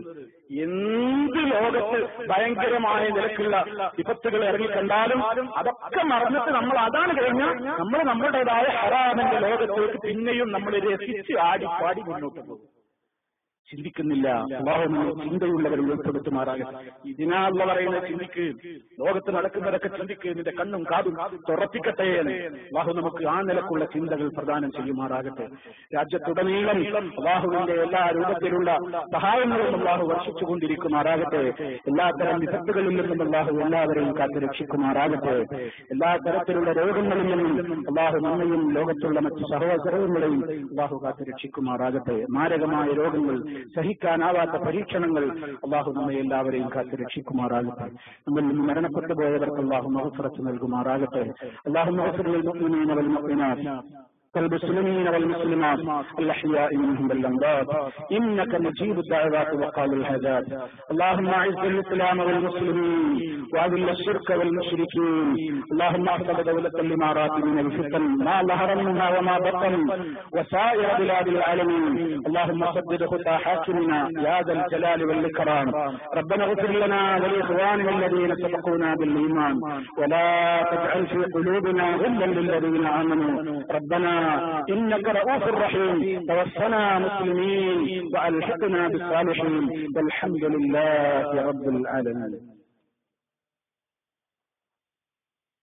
S1: എന്ത് ലോകത്ത് ഭയങ്കരമായ നിലക്കുള്ള വിപത്തുകൾ ഇറങ്ങിക്കണ്ടാലും അതൊക്കെ മറന്നിട്ട് നമ്മൾ അതാണ് കഴിഞ്ഞാൽ നമ്മൾ നമ്മുടേതായ ഹറാമിന്റെ ലോകത്തേക്ക് പിന്നെയും നമ്മൾ രസിച്ച് ആടി പാടി മുന്നോട്ട് പോകും ചിന്തിക്കുന്നില്ല അള്ളാഹു നമ്മൾ ചിന്തയുള്ളവരെ ഉൾപ്പെടുത്തുമാറാകട്ടെ ഇതിനാള്ള പറയുന്ന ചിന്തിക്ക് ലോകത്ത് നടക്കുന്നതൊക്കെ ചിന്തിക്ക് നിന്റെ കണ്ണും കാതും തുറപ്പിക്കട്ടെ എന്ന് അള്ളാഹു നമുക്ക് ആ നിലക്കുള്ള ചിന്തകൾ പ്രദാനം ചെയ്യുമാറാകട്ടെ രാജ്യത്തുടനീളം അള്ളാഹുവിന്റെ എല്ലാ രൂപത്തിലുള്ള സഹായങ്ങളും അള്ളാഹു വർഷിച്ചുകൊണ്ടിരിക്കുമാറാകട്ടെ എല്ലാത്തരം വിപത്തുകളിൽ നിന്നും അള്ളാഹു എല്ലാവരെയും കാത്തു രക്ഷിക്കുമാറാകട്ടെ എല്ലാ തരത്തിലുള്ള രോഗങ്ങളിൽ നിന്നും അള്ളാഹു നമ്മയും ലോകത്തുള്ള മറ്റു സർവ്വസർവങ്ങളെയും അള്ളാഹു കാത്തു രക്ഷിക്കുമാറാകട്ടെ മാരകമായ രോഗങ്ങൾ സഹിക്കാനാവാത്ത പരീക്ഷണങ്ങൾ അള്ളാഹു നമ്മെ എല്ലാവരെയും കാത്തു രക്ഷിക്കുമാറാകട്ടെ നമ്മിൽ നിന്ന് മരണപ്പെട്ടു പോയവർക്ക് അള്ളാഹു മഹഫറത്ത് നൽകുമാറാകട്ടെ അള്ളാഹു മഹഫറിൽ كالمسلمين والمسلمات الأحياء منهم والأموات إنك مجيب الدعوات وقال الهدات اللهم أعز الإسلام والمسلمين وأذل الشرك والمشركين اللهم احفظ دولة الإمارات من الفتن ما ظهر منها وما بطن وسائر بلاد العالمين اللهم سدد خطى حاكمنا يا ذا الجلال والإكرام ربنا اغفر لنا ولإخواننا الذين سبقونا بالإيمان ولا تجعل في قلوبنا غلا للذين آمنوا ربنا إنك رؤوف رحيم توفنا مسلمين وألحقنا بالصالحين والحمد لله رب العالمين